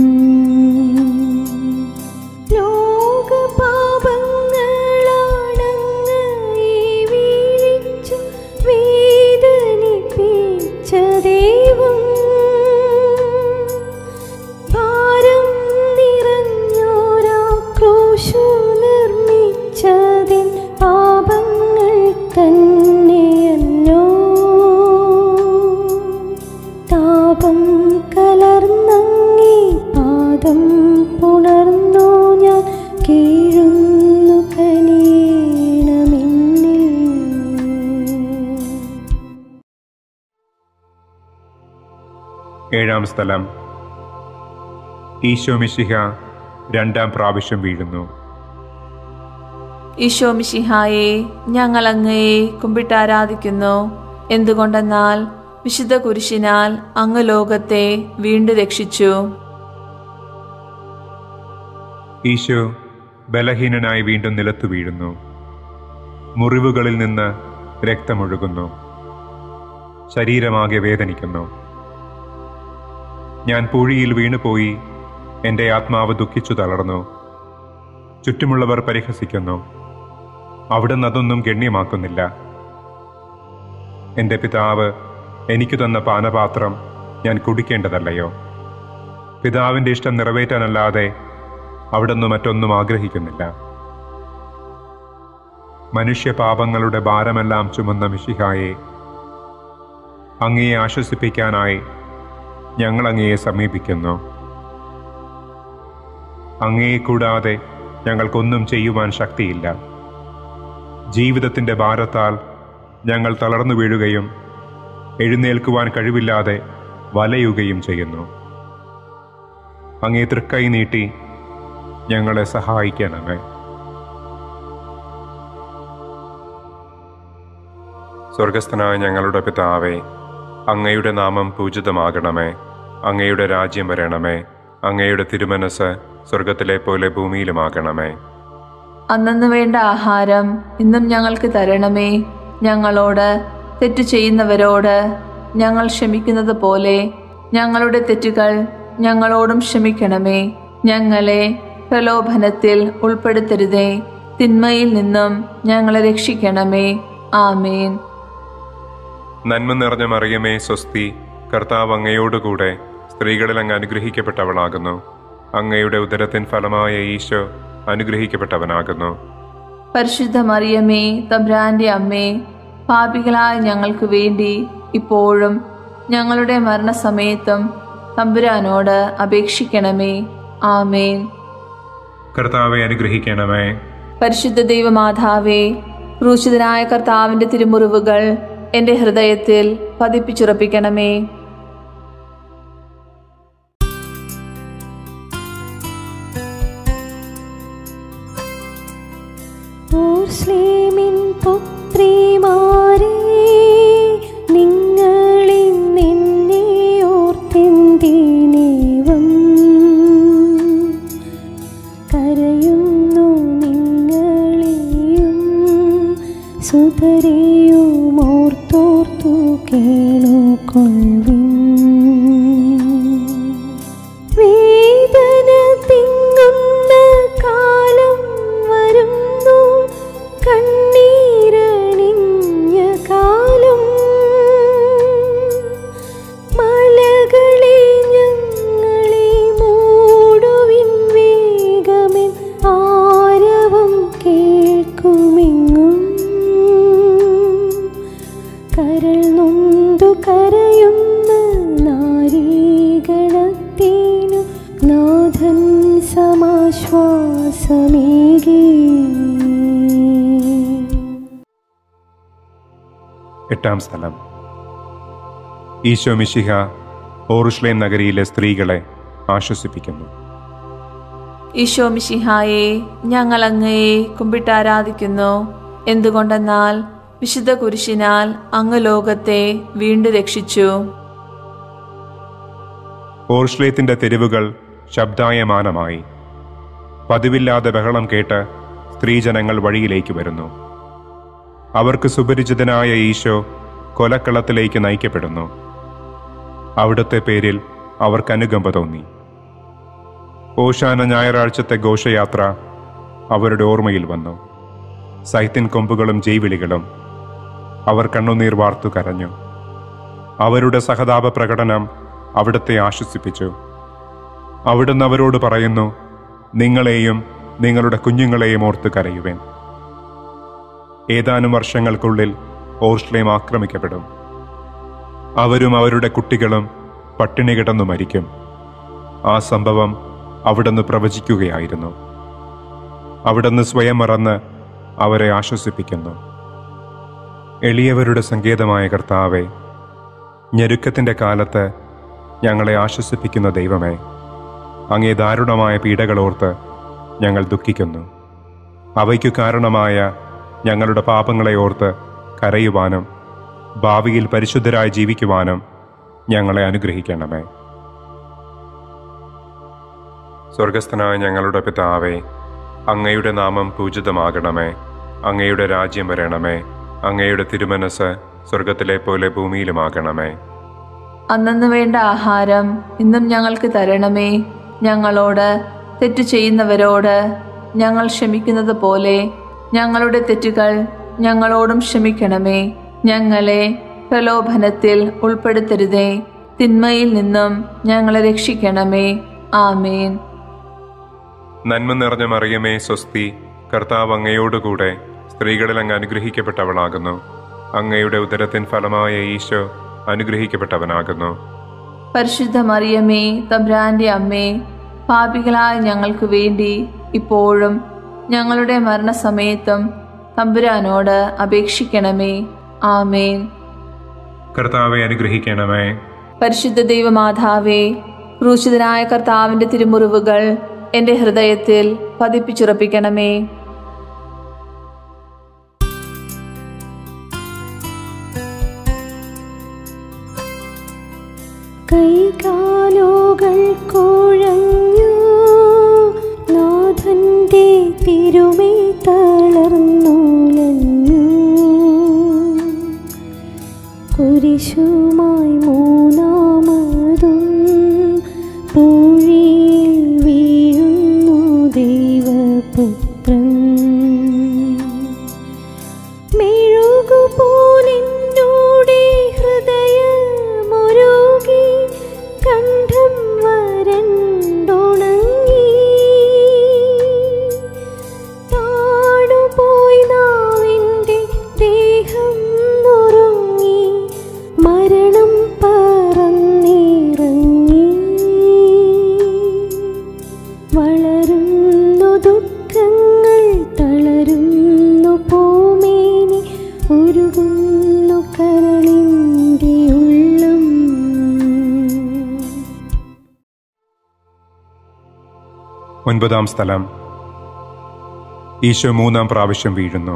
ലോകപാപങ്ങളാണങ്ങയെ വീഴിച്ചു വേദനിപ്പിച്ച ദൈവം ഭാരം നിറഞ്ഞോരാ ക്രൂശു നിർമ്മിച്ചതിൻ പാപങ്ങൾ തന്നെയല്ലോ താപം കലർന്നങ്ങി പാദം പുണർന്നോ ഞാൻ കീഴുന്നു കനിയണമെന്നിൽ ഏഴാം സ്ഥലം ഈശോ മിശിഹ രണ്ടാം പ്രാവശ്യം വീഴുന്നു ഈശോ മിശിഹായെ ഞങ്ങൾ അങ്ങയെ കുമ്പിട്ടാരാധിക്കുന്നു എന്തുകൊണ്ടെന്നാൽ വിശുദ്ധ കുരിശിനാൽ അങ്ങ് ലോകത്തെ വീണ്ടും രക്ഷിച്ചു ഈശോ ബലഹീനനായി വീണ്ടും നിലത്തു വീഴുന്നു മുറിവുകളിൽ നിന്ന് രക്തമൊഴുകുന്നു ശരീരമാകെ വേദനിക്കുന്നു ഞാൻ പൂഴിയിൽ വീണുപോയി എൻ്റെ ആത്മാവ് ദുഃഖിച്ചു തളർന്നു ചുറ്റുമുള്ളവർ പരിഹസിക്കുന്നു അവിടുന്ന് അതൊന്നും ഗണ്യമാക്കുന്നില്ല എൻ്റെ പിതാവ് എനിക്ക് തന്ന പാനപാത്രം ഞാൻ കുടിക്കേണ്ടതല്ലയോ പിതാവിൻ്റെ ഇഷ്ടം നിറവേറ്റാനല്ലാതെ അവിടുന്ന് മറ്റൊന്നും ആഗ്രഹിക്കുന്നില്ല മനുഷ്യപാപങ്ങളുടെ ഭാരമെല്ലാം ചുമന്ന മിശിഹായെ അങ്ങയെ ആശ്വസിപ്പിക്കാനായി ഞങ്ങൾ അങ്ങയെ സമീപിക്കുന്നു അങ്ങയെ കൂടാതെ ഞങ്ങൾക്കൊന്നും ചെയ്യുവാൻ ശക്തിയില്ല ജീവിതത്തിൻ്റെ ഭാരത്താൽ ഞങ്ങൾ തളർന്നു വീഴുകയും എഴുന്നേൽക്കുവാൻ കഴിവില്ലാതെ വലയുകയും ചെയ്യുന്നു അങ്ങേ തൃക്കൈ നീട്ടി ഞങ്ങളെ സഹായിക്കണമേ സ്വർഗസ്ഥനായ ഞങ്ങളുടെ പിതാവേ അങ്ങയുടെ നാമം പൂജിതമാകണമേ അങ്ങയുടെ രാജ്യം വരണമേ അങ്ങയുടെ തിരുമനസ് സ്വർഗത്തിലെ പോലെ ഭൂമിയിലുമാകണമേ അന്നു വേണ്ട ആഹാരം ഇന്നും ഞങ്ങൾക്ക് തരണമേ ഞങ്ങളോട് തെറ്റു ചെയ്യുന്നവരോട് ഞങ്ങൾ ക്ഷമിക്കുന്നത് പോലെ ഞങ്ങളുടെ തെറ്റുകൾ ഞങ്ങളോടും ക്ഷമിക്കണമേ ഞങ്ങളെ പ്രലോഭനത്തിൽ ഉൾപ്പെടുത്തരുതേ തിന്മയിൽ നിന്നും ഞങ്ങളെ രക്ഷിക്കണമേ ആമേൻ നന്മ നിറഞ്ഞ മറിയമേ സ്വസ്തി കർത്താവ് അങ്ങയോടുകൂടെ സ്ത്രീകളിൽ അങ്ങ് അനുഗ്രഹിക്കപ്പെട്ടവളാകുന്നു അങ്ങയുടെ ഉദരത്തിൻ ഫലമായ ഈശോ അനുഗ്രഹിക്കപ്പെട്ടവനാകുന്നു പരിശുദ്ധ മറിയമേ തബ്രാന്റെ അമ്മേ പാപികളായ ഞങ്ങൾക്ക് വേണ്ടി ഇപ്പോഴും ഞങ്ങളുടെ മരണസമയത്തും തമ്പുരാനോട് അപേക്ഷിക്കണമേ ആമേൻ കർത്താവെ അനുഗ്രഹിക്കണമേ പരിശുദ്ധ ദൈവമാതാവേ ക്രൂശിതനായ കർത്താവിന്റെ തിരുമുറിവുകൾ എൻ്റെ ഹൃദയത്തിൽ പതിപ്പിച്ചുറപ്പിക്കണമേ ഓർസ്ലേമിൻ പുത്രിമാരേ നിങ്ങളിന്നെന്നെ ഓർത്തെന്തിനേവം കരയുന്നു നിങ്ങളെയും സുതരെയും ഓർത്തോർത്തു കേളുകൊള്ളിൻ വേദന തിങ്ങുന്ന കാലം വരുന്നു കണ്ണീരണിഞ്ഞ കാലം മലകളെ ഞങ്ങളെ മൂടുവിൻ വേഗമെൻ ആരവം കേൾക്കുമെങ്ങും കരൾ നൊന്തു കരയുന്ന നാരീഗണത്തിനു നാഥൻ സമാശ്വാസമേകി എട്ടാം സ്ഥലം ഈശോ മിശിഹ ഓറുഷ്ലേം നഗരിയിലെ സ്ത്രീകളെ ആശ്വസിപ്പിക്കുന്നു ഈശോ മിശിഹായെ ഞങ്ങൾ അങ്ങയെ കുമ്പിട്ടാരാധിക്കുന്നു എന്തുകൊണ്ടെന്നാൽ വിശുദ്ധ കുരിശിനാൽ അങ്ങ് ലോകത്തെ വീണ്ടും രക്ഷിച്ചു ഓർഷ്ലേത്തിന്റെ തെരുവുകൾ ശബ്ദായമാനമായി പതിവില്ലാതെ ബഹളം കേട്ട് സ്ത്രീജനങ്ങൾ വഴിയിലേക്ക് വരുന്നു അവർക്ക് സുപരിചിതനായ ഈശോ കൊലക്കളത്തിലേക്ക് നയിക്കപ്പെടുന്നു അവിടുത്തെ പേരിൽ അവർക്ക് അനുകമ്പ തോന്നി ഓശാന ഞായറാഴ്ചത്തെ ഘോഷയാത്ര അവരുടെ ഓർമ്മയിൽ വന്നു സൈത്തിൻ കൊമ്പുകളും ജൈവിളികളും അവർ കണ്ണുനീർ വാർത്തു കരഞ്ഞു അവരുടെ സഹതാപ പ്രകടനം അവിടുത്തെ ആശ്വസിപ്പിച്ചു അവിടുന്ന് അവരോട് പറയുന്നു നിങ്ങളെയും നിങ്ങളുടെ കുഞ്ഞുങ്ങളെയും ഓർത്ത് കരയുവേൻ ഏതാനും വർഷങ്ങൾക്കുള്ളിൽ ഓർഷ്ലേം ആക്രമിക്കപ്പെടും അവരും അവരുടെ കുട്ടികളും പട്ടിണി കിടന്നു മരിക്കും ആ സംഭവം അവിടുന്ന് പ്രവചിക്കുകയായിരുന്നു അവിടുന്ന് സ്വയം മറന്ന് അവരെ ആശ്വസിപ്പിക്കുന്നു എളിയവരുടെ സങ്കേതമായ കർത്താവെ ഞെരുക്കത്തിൻ്റെ കാലത്ത് ഞങ്ങളെ ആശ്വസിപ്പിക്കുന്ന ദൈവമേ അങ്ങേ ദാരുണമായ പീഡകളോർത്ത് ഞങ്ങൾ ദുഃഖിക്കുന്നു അവയ്ക്കു കാരണമായ ഞങ്ങളുടെ പാപങ്ങളെ ഓർത്ത് കരയുവാനും ഭാവിയിൽ പരിശുദ്ധരായി ജീവിക്കുവാനും ഞങ്ങളെ അനുഗ്രഹിക്കണമേ സ്വർഗസ്ഥനായ ഞങ്ങളുടെ പിതാവേ അങ്ങയുടെ നാമം പൂജിതമാകണമേ അങ്ങയുടെ രാജ്യം വരണമേ അങ്ങയുടെ തിരുമനസ് സ്വർഗത്തിലെ പോലെ ഭൂമിയിലുമാകണമേ അന്നു വേണ്ട ആഹാരം ഇന്നും ഞങ്ങൾക്ക് തരണമേ ഞങ്ങളോട് തെറ്റു ചെയ്യുന്നവരോട് ഞങ്ങൾ ക്ഷമിക്കുന്നത് പോലെ ഞങ്ങളുടെ തെറ്റുകൾ ഞങ്ങളോടും ക്ഷമിക്കണമേ ഞങ്ങളെ പ്രലോഭനത്തിൽ ഉൾപ്പെടുത്തരുതേ തിന്മയിൽ നിന്നും ഞങ്ങളെ രക്ഷിക്കണമേ ആമേൻ നന്മ നിറഞ്ഞ മറിയമേ സ്വസ്തി കർത്താവ് അങ്ങയോടുകൂടെ സ്ത്രീകളിൽ അങ്ങ് അനുഗ്രഹിക്കപ്പെട്ടവളാകുന്നു അങ്ങയുടെ ഉദരത്തിൻ ഫലമായ ഈശോ അനുഗ്രഹിക്കപ്പെട്ടവനാകുന്നു പരിശുദ്ധ മറിയമേ തബ്രാന്റെ അമ്മേ പാപികളായ ഞങ്ങൾക്ക് വേണ്ടി ഇപ്പോഴും ഞങ്ങളുടെ മരണസമയത്തും തമ്പുരാനോട് അപേക്ഷിക്കണമേ ആമേൻ കർത്താവെ അനുഗ്രഹിക്കണമേ പരിശുദ്ധ ദൈവമാതാവേ ക്രൂശിതനായ കർത്താവിന്റെ തിരുമുറിവുകൾ എൻ്റെ ഹൃദയത്തിൽ പതിപ്പിച്ചുറപ്പിക്കണമേ കൈകാലുകൾ കുഴഞ്ഞു നാഥന്റെ തിരുമൈ തളർന്നുലഞ്ഞു കുരിശുമായി മൂന്നാമതും പൂഴിയിൽ വീഴുന്നു ദൈവപുത്രൻ മെഴുകുപോലെന്നോടെ ഹൃദയമൊരുകി കണ്ഠം വരണ്ടുണങ്ങി താണുപോയി നാവിൻ്റെ ദേഹം നുറുങ്ങി മരണം പറന്നിറങ്ങി വളരുന്നു ദുഃഖങ്ങൾ തളരുന്നു പൂമേനി ഉരുകുന്നു കരളിൻ്റെ ഉള്ളം ഒൻപതാം സ്ഥലം ഈശോ മൂന്നാം പ്രാവശ്യം വീഴുന്നു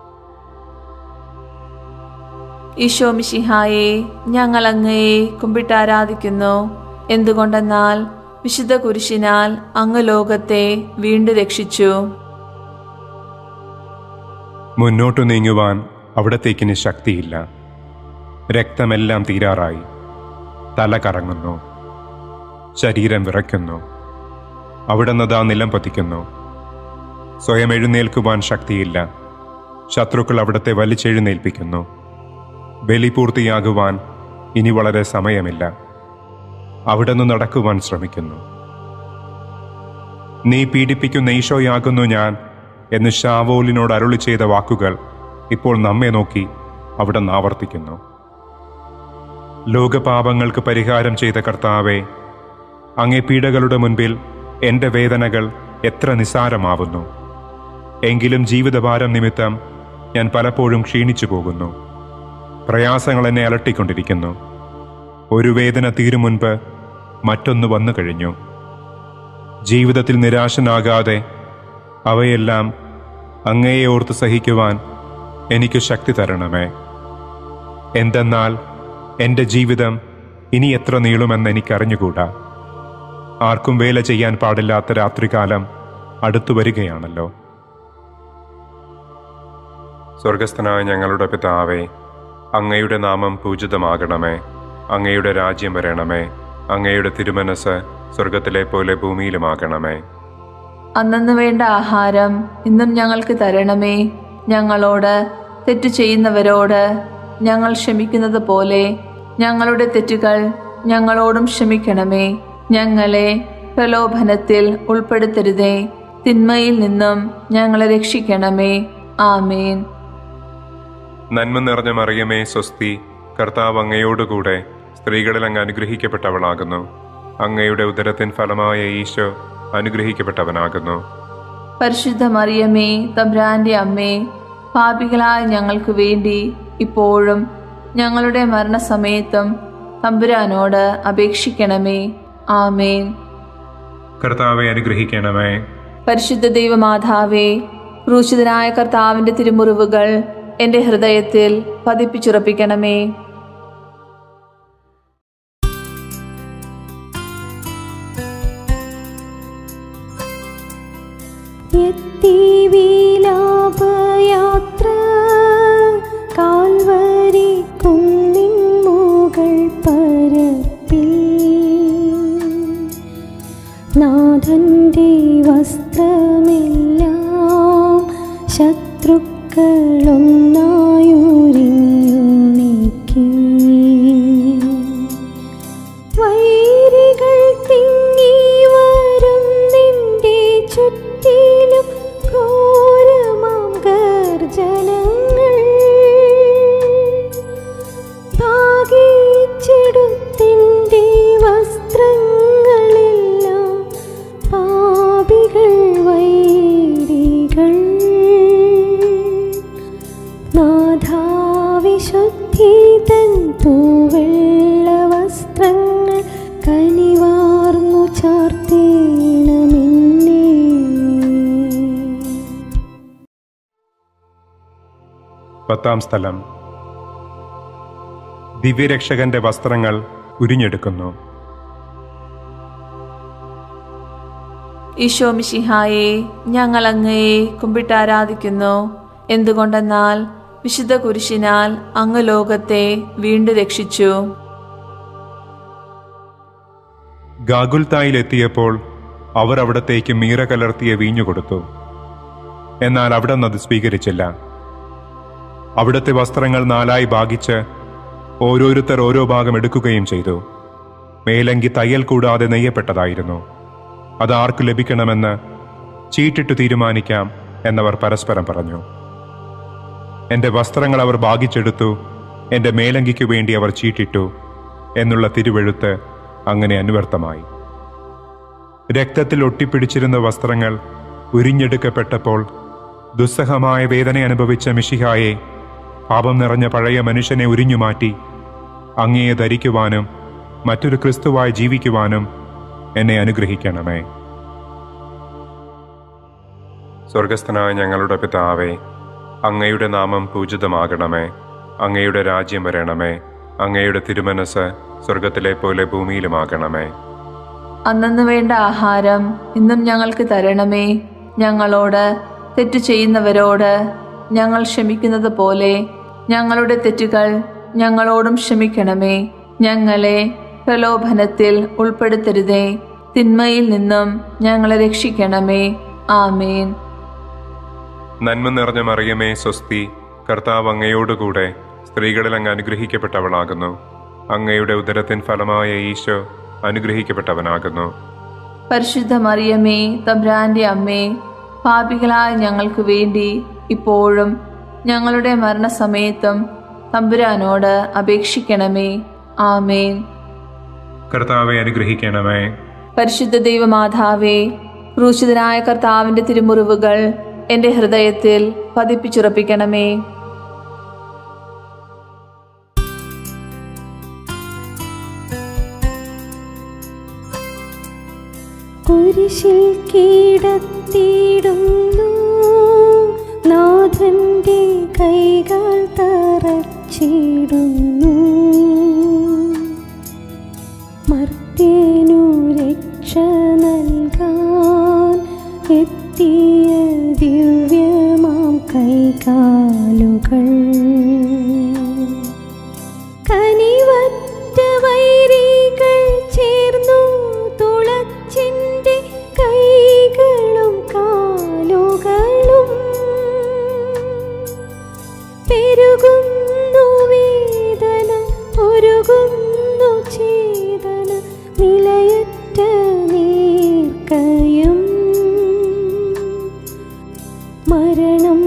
ഈശോ മിശിഹായെ ഞങ്ങൾ അങ്ങയെ കുമ്പിട്ടാരാധിക്കുന്നു എന്തുകൊണ്ടെന്നാൽ വിശുദ്ധ കുരിശിനാൽ അങ്ങ് ലോകത്തെ വീണ്ടും രക്ഷിച്ചു മുന്നോട്ടു നീങ്ങുവാൻ അവിടത്തേക്കിന് ശക്തിയില്ല രക്തമെല്ലാം തീരാറായി തല കറങ്ങുന്നു ശരീരം വിറയ്ക്കുന്നു അവിടുന്ന് ദാ നിലം പതിക്കുന്നു സ്വയം എഴുന്നേൽക്കുവാൻ ശക്തിയില്ല ശത്രുക്കൾ അവിടത്തെ വലിച്ചെഴുന്നേൽപ്പിക്കുന്നു ബലി പൂർത്തിയാകുവാൻ ഇനി വളരെ സമയമില്ല അവിടുന്ന് നടക്കുവാൻ ശ്രമിക്കുന്നു നീ പീഡിപ്പിക്കുന്ന ഈശോയാകുന്നു ഞാൻ എന്ന് ഷാവോലിനോട് അരുളി ചെയ്ത വാക്കുകൾ ഇപ്പോൾ നമ്മെ നോക്കി അവിടെ ആവർത്തിക്കുന്നു ലോകപാപങ്ങൾക്ക് പരിഹാരം ചെയ്ത കർത്താവെ അങ്ങേ പീഡകളുടെ മുൻപിൽ എൻ്റെ വേദനകൾ എത്ര നിസാരമാവുന്നു എങ്കിലും ജീവിതഭാരം നിമിത്തം ഞാൻ പലപ്പോഴും ക്ഷീണിച്ചു പോകുന്നു പ്രയാസങ്ങൾ എന്നെ അലട്ടിക്കൊണ്ടിരിക്കുന്നു ഒരു വേദന തീരും മുൻപ് മറ്റൊന്ന് വന്നു കഴിഞ്ഞു ജീവിതത്തിൽ നിരാശനാകാതെ അവയെല്ലാം അങ്ങയെ ഓർത്ത് സഹിക്കുവാൻ എനിക്ക് ശക്തി തരണമേ എന്തെന്നാൽ എൻ്റെ ജീവിതം ഇനി എത്ര നീളുമെന്ന് എനിക്കറിഞ്ഞുകൂടാ ആർക്കും വേല ചെയ്യാൻ പാടില്ലാത്ത രാത്രികാലം അടുത്തു വരികയാണല്ലോ സ്വർഗസ്ഥനായ ഞങ്ങളുടെ പിതാവേ അങ്ങയുടെ നാമം പൂജിതമാകണമേ അങ്ങയുടെ രാജ്യം വരണമേ അങ്ങയുടെ തിരുമനസ് സ്വർഗത്തിലെ പോലെ ഭൂമിയിലുമാകണമേ അന്നന്ന് വേണ്ട ആഹാരം ഇന്നും ഞങ്ങൾക്ക് തരണമേ ഞങ്ങളോട് തെറ്റു ചെയ്യുന്നവരോട് ഞങ്ങൾ ക്ഷമിക്കുന്നത് പോലെ ഞങ്ങളുടെ തെറ്റുകൾ ഞങ്ങളോടും ക്ഷമിക്കണമേ ഞങ്ങളെ പ്രലോഭനത്തിൽ ഉൾപ്പെടുത്തരുതേ തിന്മയിൽ നിന്നും ഞങ്ങളെ രക്ഷിക്കണമേ ആമേൻ നന്മ നിറഞ്ഞ മറിയമേ സ്വസ്തി കർത്താവ് അങ്ങയോടുകൂടെ സ്ത്രീകളിൽ അങ്ങ് അനുഗ്രഹിക്കപ്പെട്ടവളാകുന്നു അങ്ങയുടെ ഉദരത്തിൻ ഫലമായ ഈശോ അനുഗ്രഹിക്കപ്പെട്ടവനാകുന്നു പരിശുദ്ധ മറിയമേ തബ്രാന്റെ അമ്മേ പാപികളായ ഞങ്ങൾക്ക് വേണ്ടി ഇപ്പോഴും ഞങ്ങളുടെ മരണസമയത്തും തമ്പുരാനോട് അപേക്ഷിക്കണമേ ആമേൻ കർത്താവെ അനുഗ്രഹിക്കണമേ പരിശുദ്ധ ദൈവമാതാവേ ക്രൂശിതനായ കർത്താവിന്റെ തിരുമുറിവുകൾ എന്റെ ഹൃദയത്തിൽ പതിപ്പിച്ചുറപ്പിക്കണമേ എത്തി വിലാപയാത്ര കാൽവരി കുന്നിൻ മുകൾ പരപ്പിൽ നാഥന്റെ വസ്ത്രമെല്ലാം ശത്രുക്കളൊന്നായുരിഞ്ഞു നീക്കി വൈരികൾ തിങ്ങി വരും നിന്റെ ചുറ്റിലും ഘോരമാം ഗർജനങ്ങൾ ഭാഗിച്ചെടുത്തിൻ്റെ വസ്ത്രങ്ങളെല്ലാം പാപികൾ വൈരികൾ നാഥാവിശുദ്ധി തൻ തൂവെള്ള വസ്ത്രങ്ങൾ കനിവാർന്നു ചാർത്തേണമെന്നേ പത്താം സ്ഥലം ദിവ്യരക്ഷകന്റെ വസ്ത്രങ്ങൾ ഉരിഞ്ഞെടുക്കുന്നു ഈശോ മിശിഹായെ ഞങ്ങൾ അങ്ങയെ കുമ്പിട്ടാരാധിക്കുന്നു എന്തുകൊണ്ടെന്നാൽ വിശുദ്ധ കുരിശിനാൽ അങ്ങ് ലോകത്തെ വീണ്ടും രക്ഷിച്ചു ഗാഗുൽത്തായിലെത്തിയപ്പോൾ അവർ അവിടത്തേക്ക് മീറ കലർത്തിയ വീഞ്ഞു കൊടുത്തു എന്നാൽ അവിടെ നിന്ന് അത് സ്വീകരിച്ചില്ല അവിടുത്തെ വസ്ത്രങ്ങൾ നാലായി ഭാഗിച്ച് ഓരോരുത്തർ ഓരോ ഭാഗം എടുക്കുകയും ചെയ്തു മേലങ്കി തയ്യൽ കൂടാതെ നെയ്യപ്പെട്ടതായിരുന്നു അത് ആർക്ക് ലഭിക്കണമെന്ന് ചീട്ടിട്ട് തീരുമാനിക്കാം എന്നവർ പരസ്പരം പറഞ്ഞു എന്റെ വസ്ത്രങ്ങൾ അവർ ഭാഗിച്ചെടുത്തു എന്റെ മേലങ്കിക്കു വേണ്ടി അവർ ചീട്ടിട്ടു എന്നുള്ള തിരുവെഴുത്ത് അങ്ങനെ അനുവർത്ഥമായി രക്തത്തിൽ ഒട്ടിപ്പിടിച്ചിരുന്ന വസ്ത്രങ്ങൾ ഉരിഞ്ഞെടുക്കപ്പെട്ടപ്പോൾ ദുസ്സഹമായ വേദന അനുഭവിച്ച മിഷിഹായെ പാപം നിറഞ്ഞ പഴയ മനുഷ്യനെ ഉരിഞ്ഞുമാറ്റി അങ്ങയെ ധരിക്കുവാനും മറ്റൊരു ക്രിസ്തുവായി ജീവിക്കുവാനും എന്നെ അനുഗ്രഹിക്കണമേ സ്വർഗസ്ഥനായ ഞങ്ങളുടെ പിതാവേ അങ്ങയുടെ നാമം പൂജിതമാകണമേ അങ്ങയുടെ രാജ്യം വരണമേ അങ്ങയുടെ തിരുമനസ് സ്വർഗത്തിലെ പോലെ ഭൂമിയിലുമാകണമേ അന്നന്ന് വേണ്ട ആഹാരം ഇന്നും ഞങ്ങൾക്ക് തരണമേ ഞങ്ങളോട് തെറ്റു ചെയ്യുന്നവരോട് ഞങ്ങൾ ക്ഷമിക്കുന്നത് പോലെ ഞങ്ങളുടെ തെറ്റുകൾ ഞങ്ങളോടും ക്ഷമിക്കണമേ ഞങ്ങളെ പ്രലോഭനത്തിൽ ഉൾപ്പെടുത്തരുതേ തിന്മയിൽ നിന്നും ഞങ്ങളെ രക്ഷിക്കണമേ ആമേൻ നന്മ നിറഞ്ഞ മറിയമേ സ്വസ്തി കർത്താവ് അങ്ങയോടുകൂടെ സ്ത്രീകളിൽ അങ്ങ് അനുഗ്രഹിക്കപ്പെട്ടവളാകുന്നു അങ്ങയുടെ ഉദരത്തിൻ ഫലമായ ഈശോ അനുഗ്രഹിക്കപ്പെട്ടവനാകുന്നു പരിശുദ്ധ മറിയമേ തബ്രാന്റെ അമ്മേ പാപികളായ ഞങ്ങൾക്ക് വേണ്ടി ഇപ്പോഴും ഞങ്ങളുടെ മരണസമയത്തും തമ്പുരാനോട് അപേക്ഷിക്കണമേ ആമേൻ കർത്താവെ അനുഗ്രഹിക്കണമേ പരിശുദ്ധ ദൈവമാതാവേ ക്രൂശിതനായ കർത്താവിന്റെ തിരുമുറിവുകൾ എന്റെ ഹൃദയത്തിൽ പതിപ്പിച്ചുറപ്പിക്കണമേ കുരിശിൽ കീടത്തിടുന്നു നാഥന്റെ കൈകൾ തറച്ചിടുന്നു മർത്തേനു രക്ഷ നൽകാൻ എത്തിയ ദിവ്യമാം കൈകാലുകൾ ഉരുകുന്നു വേദന ഉരുകുന്നു ചേതന നിലയറ്റ നീർക്കയും മരണം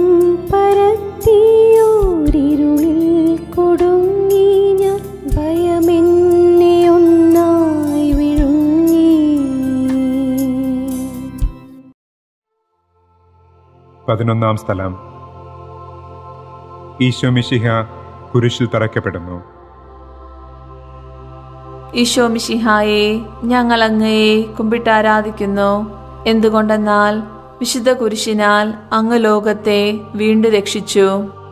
പരത്തിയോരിരുളിൽ കൊടുങ്ങി ഞാൻ ഭയമെന്നെ ഒന്നായി വിഴുങ്ങി പതിനൊന്നാം സ്ഥലം ഈശോ മിശിഹ കുരിശിൽ തറയ്ക്കപ്പെടുന്നു ഈശോ മിശിഹായെ ഞങ്ങൾ അങ്ങയെ കുമ്പിട്ടാരാധിക്കുന്നു എന്തുകൊണ്ടെന്നാൽ വിശുദ്ധ കുരിശിനാൽ അങ്ങ് ലോകത്തെ വീണ്ടും രക്ഷിച്ചു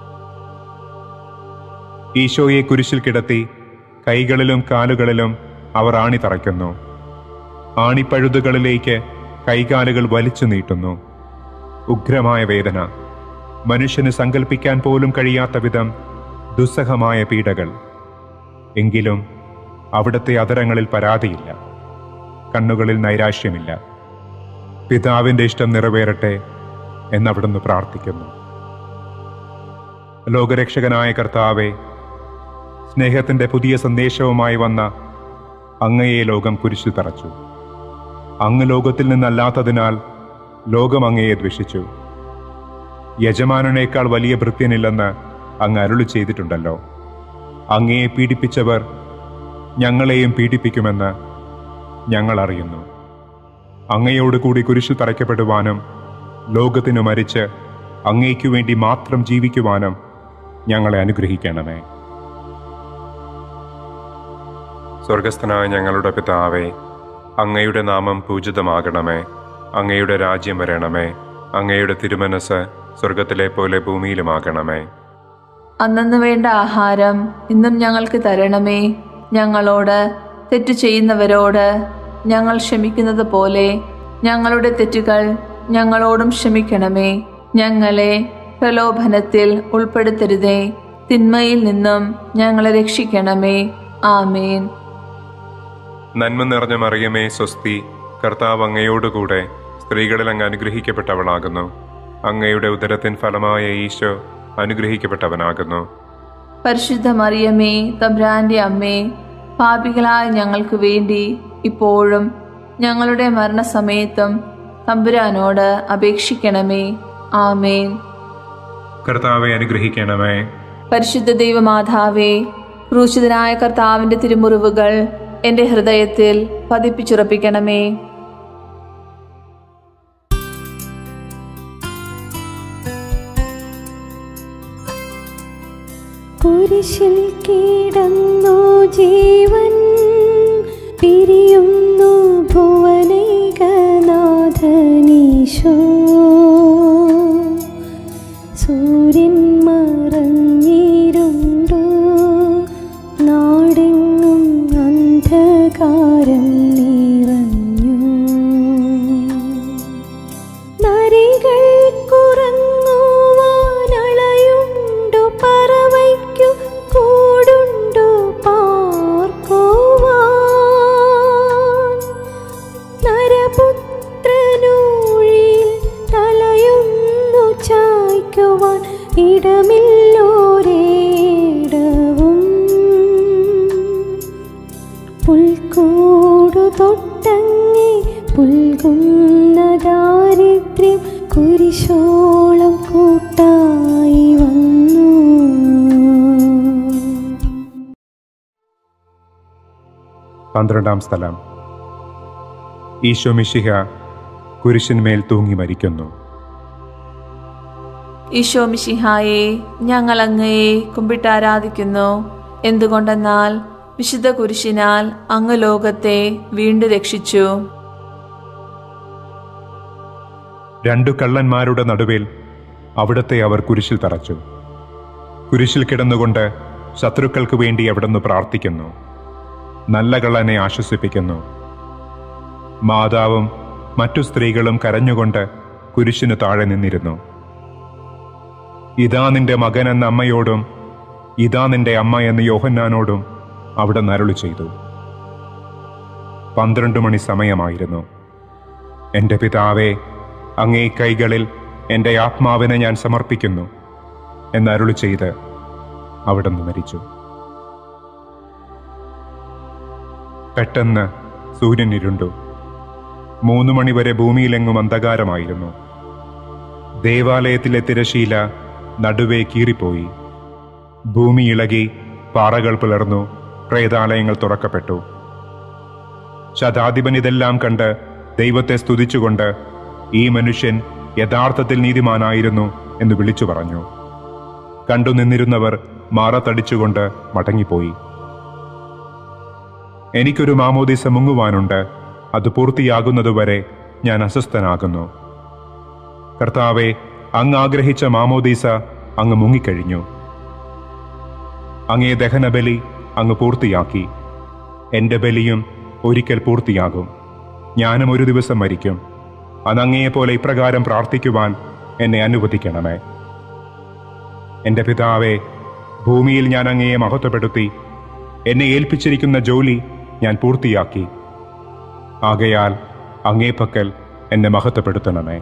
ഈശോയെ കുരിശിൽ കിടത്തി കൈകളിലും കാലുകളിലും അവർ ആണി തറയ്ക്കുന്നു ആണിപ്പഴുതുകളിലേക്ക് കൈകാലുകൾ വലിച്ചു നീട്ടുന്നു ഉഗ്രമായ വേദന മനുഷ്യന് സങ്കല്പിക്കാൻ പോലും കഴിയാത്ത വിധം ദുസ്സഹമായ പീഡകൾ എങ്കിലും അവിടുത്തെ അതരങ്ങളിൽ പരാതിയില്ല കണ്ണുകളിൽ നൈരാശ്യമില്ല പിതാവിൻ്റെ ഇഷ്ടം നിറവേറട്ടെ എന്നവിടുന്ന് പ്രാർത്ഥിക്കുന്നു ലോകരക്ഷകനായ കർത്താവെ സ്നേഹത്തിൻ്റെ പുതിയ സന്ദേശവുമായി വന്ന അങ്ങയെ ലോകം കുരിശിൽ തറച്ചു അങ്ങ് ലോകത്തിൽ നിന്നല്ലാത്തതിനാൽ ലോകം അങ്ങയെ ദ്വേഷിച്ചു യജമാനനേക്കാൾ വലിയ ഭൃത്യനില്ലെന്ന് അങ്ങ് അരുളി ചെയ്തിട്ടുണ്ടല്ലോ അങ്ങയെ പീഡിപ്പിച്ചവർ ഞങ്ങളെയും പീഡിപ്പിക്കുമെന്ന് ഞങ്ങൾ അറിയുന്നു അങ്ങയോട് കൂടി കുരിശിൽ തറയ്ക്കപ്പെടുവാനും ലോകത്തിനു മരിച്ച് അങ്ങയ്ക്കു വേണ്ടി മാത്രം ജീവിക്കുവാനും ഞങ്ങളെ അനുഗ്രഹിക്കണമേ സ്വർഗസ്ഥനായ ഞങ്ങളുടെ പിതാവേ അങ്ങയുടെ നാമം പൂജിതമാകണമേ അങ്ങയുടെ രാജ്യം വരണമേ അങ്ങയുടെ തിരുമനസ് സ്വർഗത്തിലെ പോലെ ഭൂമിയിലുമാകണമേ അന്നു വേണ്ട ആഹാരം ഇന്നും ഞങ്ങൾക്ക് തരണമേ ഞങ്ങളോട് തെറ്റു ചെയ്യുന്നവരോട് ഞങ്ങൾ ക്ഷമിക്കുന്നത് പോലെ ഞങ്ങളുടെ തെറ്റുകൾ ഞങ്ങളോടും ക്ഷമിക്കണമേ ഞങ്ങളെ പ്രലോഭനത്തിൽ ഉൾപ്പെടുത്തരുതേ തിന്മയിൽ നിന്നും ഞങ്ങളെ രക്ഷിക്കണമേ ആമേൻ നന്മ നിറഞ്ഞ മറിയമേ സ്വസ്തി കർത്താവ് അങ്ങയോടുകൂടെ സ്ത്രീകളിൽ അങ്ങ് അനുഗ്രഹിക്കപ്പെട്ടവളാകുന്നു അങ്ങയുടെ ഉദരത്തിൻ ഫലമായ ഈശോ അനുഗ്രഹിക്കപ്പെട്ടവനാകുന്നു പരിശുദ്ധ മറിയമേ തബ്രാന്റെ അമ്മേ പാപികളായ ഞങ്ങൾക്ക് വേണ്ടി ഇപ്പോഴും ഞങ്ങളുടെ മരണസമയത്തും തമ്പുരാനോട് അപേക്ഷിക്കണമേ ആമേൻ കർത്താവെ അനുഗ്രഹിക്കണമേ പരിശുദ്ധ ദൈവമാതാവേ ക്രൂശിതനായ കർത്താവിന്റെ തിരുമുറിവുകൾ എൻ്റെ ഹൃദയത്തിൽ പതിപ്പിച്ചുറപ്പിക്കണമേ കുരിശിൽ കിടന്നു ജീവൻ പിരിയുന്നു ഭുവനൈകനാഥനീശോ സൂര്യൻ മറഞ്ഞിരുണ്ടു നാടെങ്ങും അന്ധകാരം നിറഞ്ഞു നരികൾ കുറങ്ങുവാനളയുണ്ടു പറവയ്ക്കു കൂടുണ്ടു പാർക്കുവാൻ നരപുത്രനൂഴിൽ തലയൊന്നു ചായ്ക്കുവാൻ ഇടമില്ലോരേടവും പുൽക്കൂടു തൊട്ടങ്ങി പുൽകുന്ന ദാരിദ്ര്യം കുരിശോളം കൂട്ടായി വന്നു പന്ത്രണ്ടാം സ്ഥലം ഈശോ മിശിഹ കുരിശിന്മേൽ തൂങ്ങി മരിക്കുന്നു ഈശോ മിശിഹായെ ഞങ്ങൾ അങ്ങയെ കുമ്പിട്ടാരാധിക്കുന്നു എന്തുകൊണ്ടെന്നാൽ വിശുദ്ധ കുരിശിനാൽ അങ്ങ് ലോകത്തെ വീണ്ടും രക്ഷിച്ചു രണ്ടു കള്ളന്മാരുടെ നടുവിൽ അവിടത്തെ അവർ കുരിശിൽ തറച്ചു കുരിശിൽ കിടന്നുകൊണ്ട് ശത്രുക്കൾക്ക് വേണ്ടി അവിടുന്ന് പ്രാർത്ഥിക്കുന്നു നല്ല കള്ളനെ ആശ്വസിപ്പിക്കുന്നു മാതാവും മറ്റു സ്ത്രീകളും കരഞ്ഞുകൊണ്ട് കുരിശിന് താഴെ നിന്നിരുന്നു ഇതാ നിന്റെ മകൻ എന്ന അമ്മയോടും ഇതാ നിന്റെ അമ്മ എന്ന യോഹന്നാനോടും അവിടെ നരുളി ചെയ്തു പന്ത്രണ്ട് മണി സമയമായിരുന്നു എൻ്റെ പിതാവേ അങ്ങേ കൈകളിൽ എൻ്റെ ആത്മാവിനെ ഞാൻ സമർപ്പിക്കുന്നു എന്നരുളി ചെയ്ത് അവിടുന്ന് മരിച്ചു പെട്ടെന്ന് സൂര്യൻ ഇരുണ്ടു മൂന്ന് മണിവരെ ഭൂമിയിലെങ്ങും അന്ധകാരമായിരുന്നു ദേവാലയത്തിലെ തിരശീല നടുവേ കീറിപ്പോയി ഭൂമി ഇളകി പാറകൾ പിളർന്നു പ്രേതാലയങ്ങൾ തുറക്കപ്പെട്ടു ശതാധിപൻ ഇതെല്ലാം കണ്ട് ദൈവത്തെ സ്തുതിച്ചുകൊണ്ട് ഈ മനുഷ്യൻ യഥാർത്ഥത്തിൽ നീതിമാനായിരുന്നു എന്ന് വിളിച്ചു പറഞ്ഞു കണ്ടു നിന്നിരുന്നവർ മാറത്തടിച്ചുകൊണ്ട് മടങ്ങിപ്പോയി എനിക്കൊരു മാമോദിസ മുങ്ങുവാനുണ്ട് അത് പൂർത്തിയാകുന്നതുവരെ ഞാൻ അസ്വസ്ഥനാകുന്നു കർത്താവെ അങ്ങ് ആഗ്രഹിച്ച മാമോദീസ അങ്ങ് മുങ്ങിക്കഴിഞ്ഞു അങ്ങേ ദഹനബലി അങ്ങ് പൂർത്തിയാക്കി എന്റെ ബലിയും ഒരിക്കൽ പൂർത്തിയാകും ഞാനും ഒരു ദിവസം മരിക്കും അതങ്ങയെപ്പോലെ ഇപ്രകാരം പ്രാർത്ഥിക്കുവാൻ എന്നെ അനുവദിക്കണമേ എന്റെ പിതാവേ ഭൂമിയിൽ ഞാൻ അങ്ങയെ മഹത്വപ്പെടുത്തി എന്നെ ഏൽപ്പിച്ചിരിക്കുന്ന ജോലി ഞാൻ പൂർത്തിയാക്കി ആകയാൽ അങ്ങേ പക്കൽ എന്നെ മഹത്വപ്പെടുത്തണമേ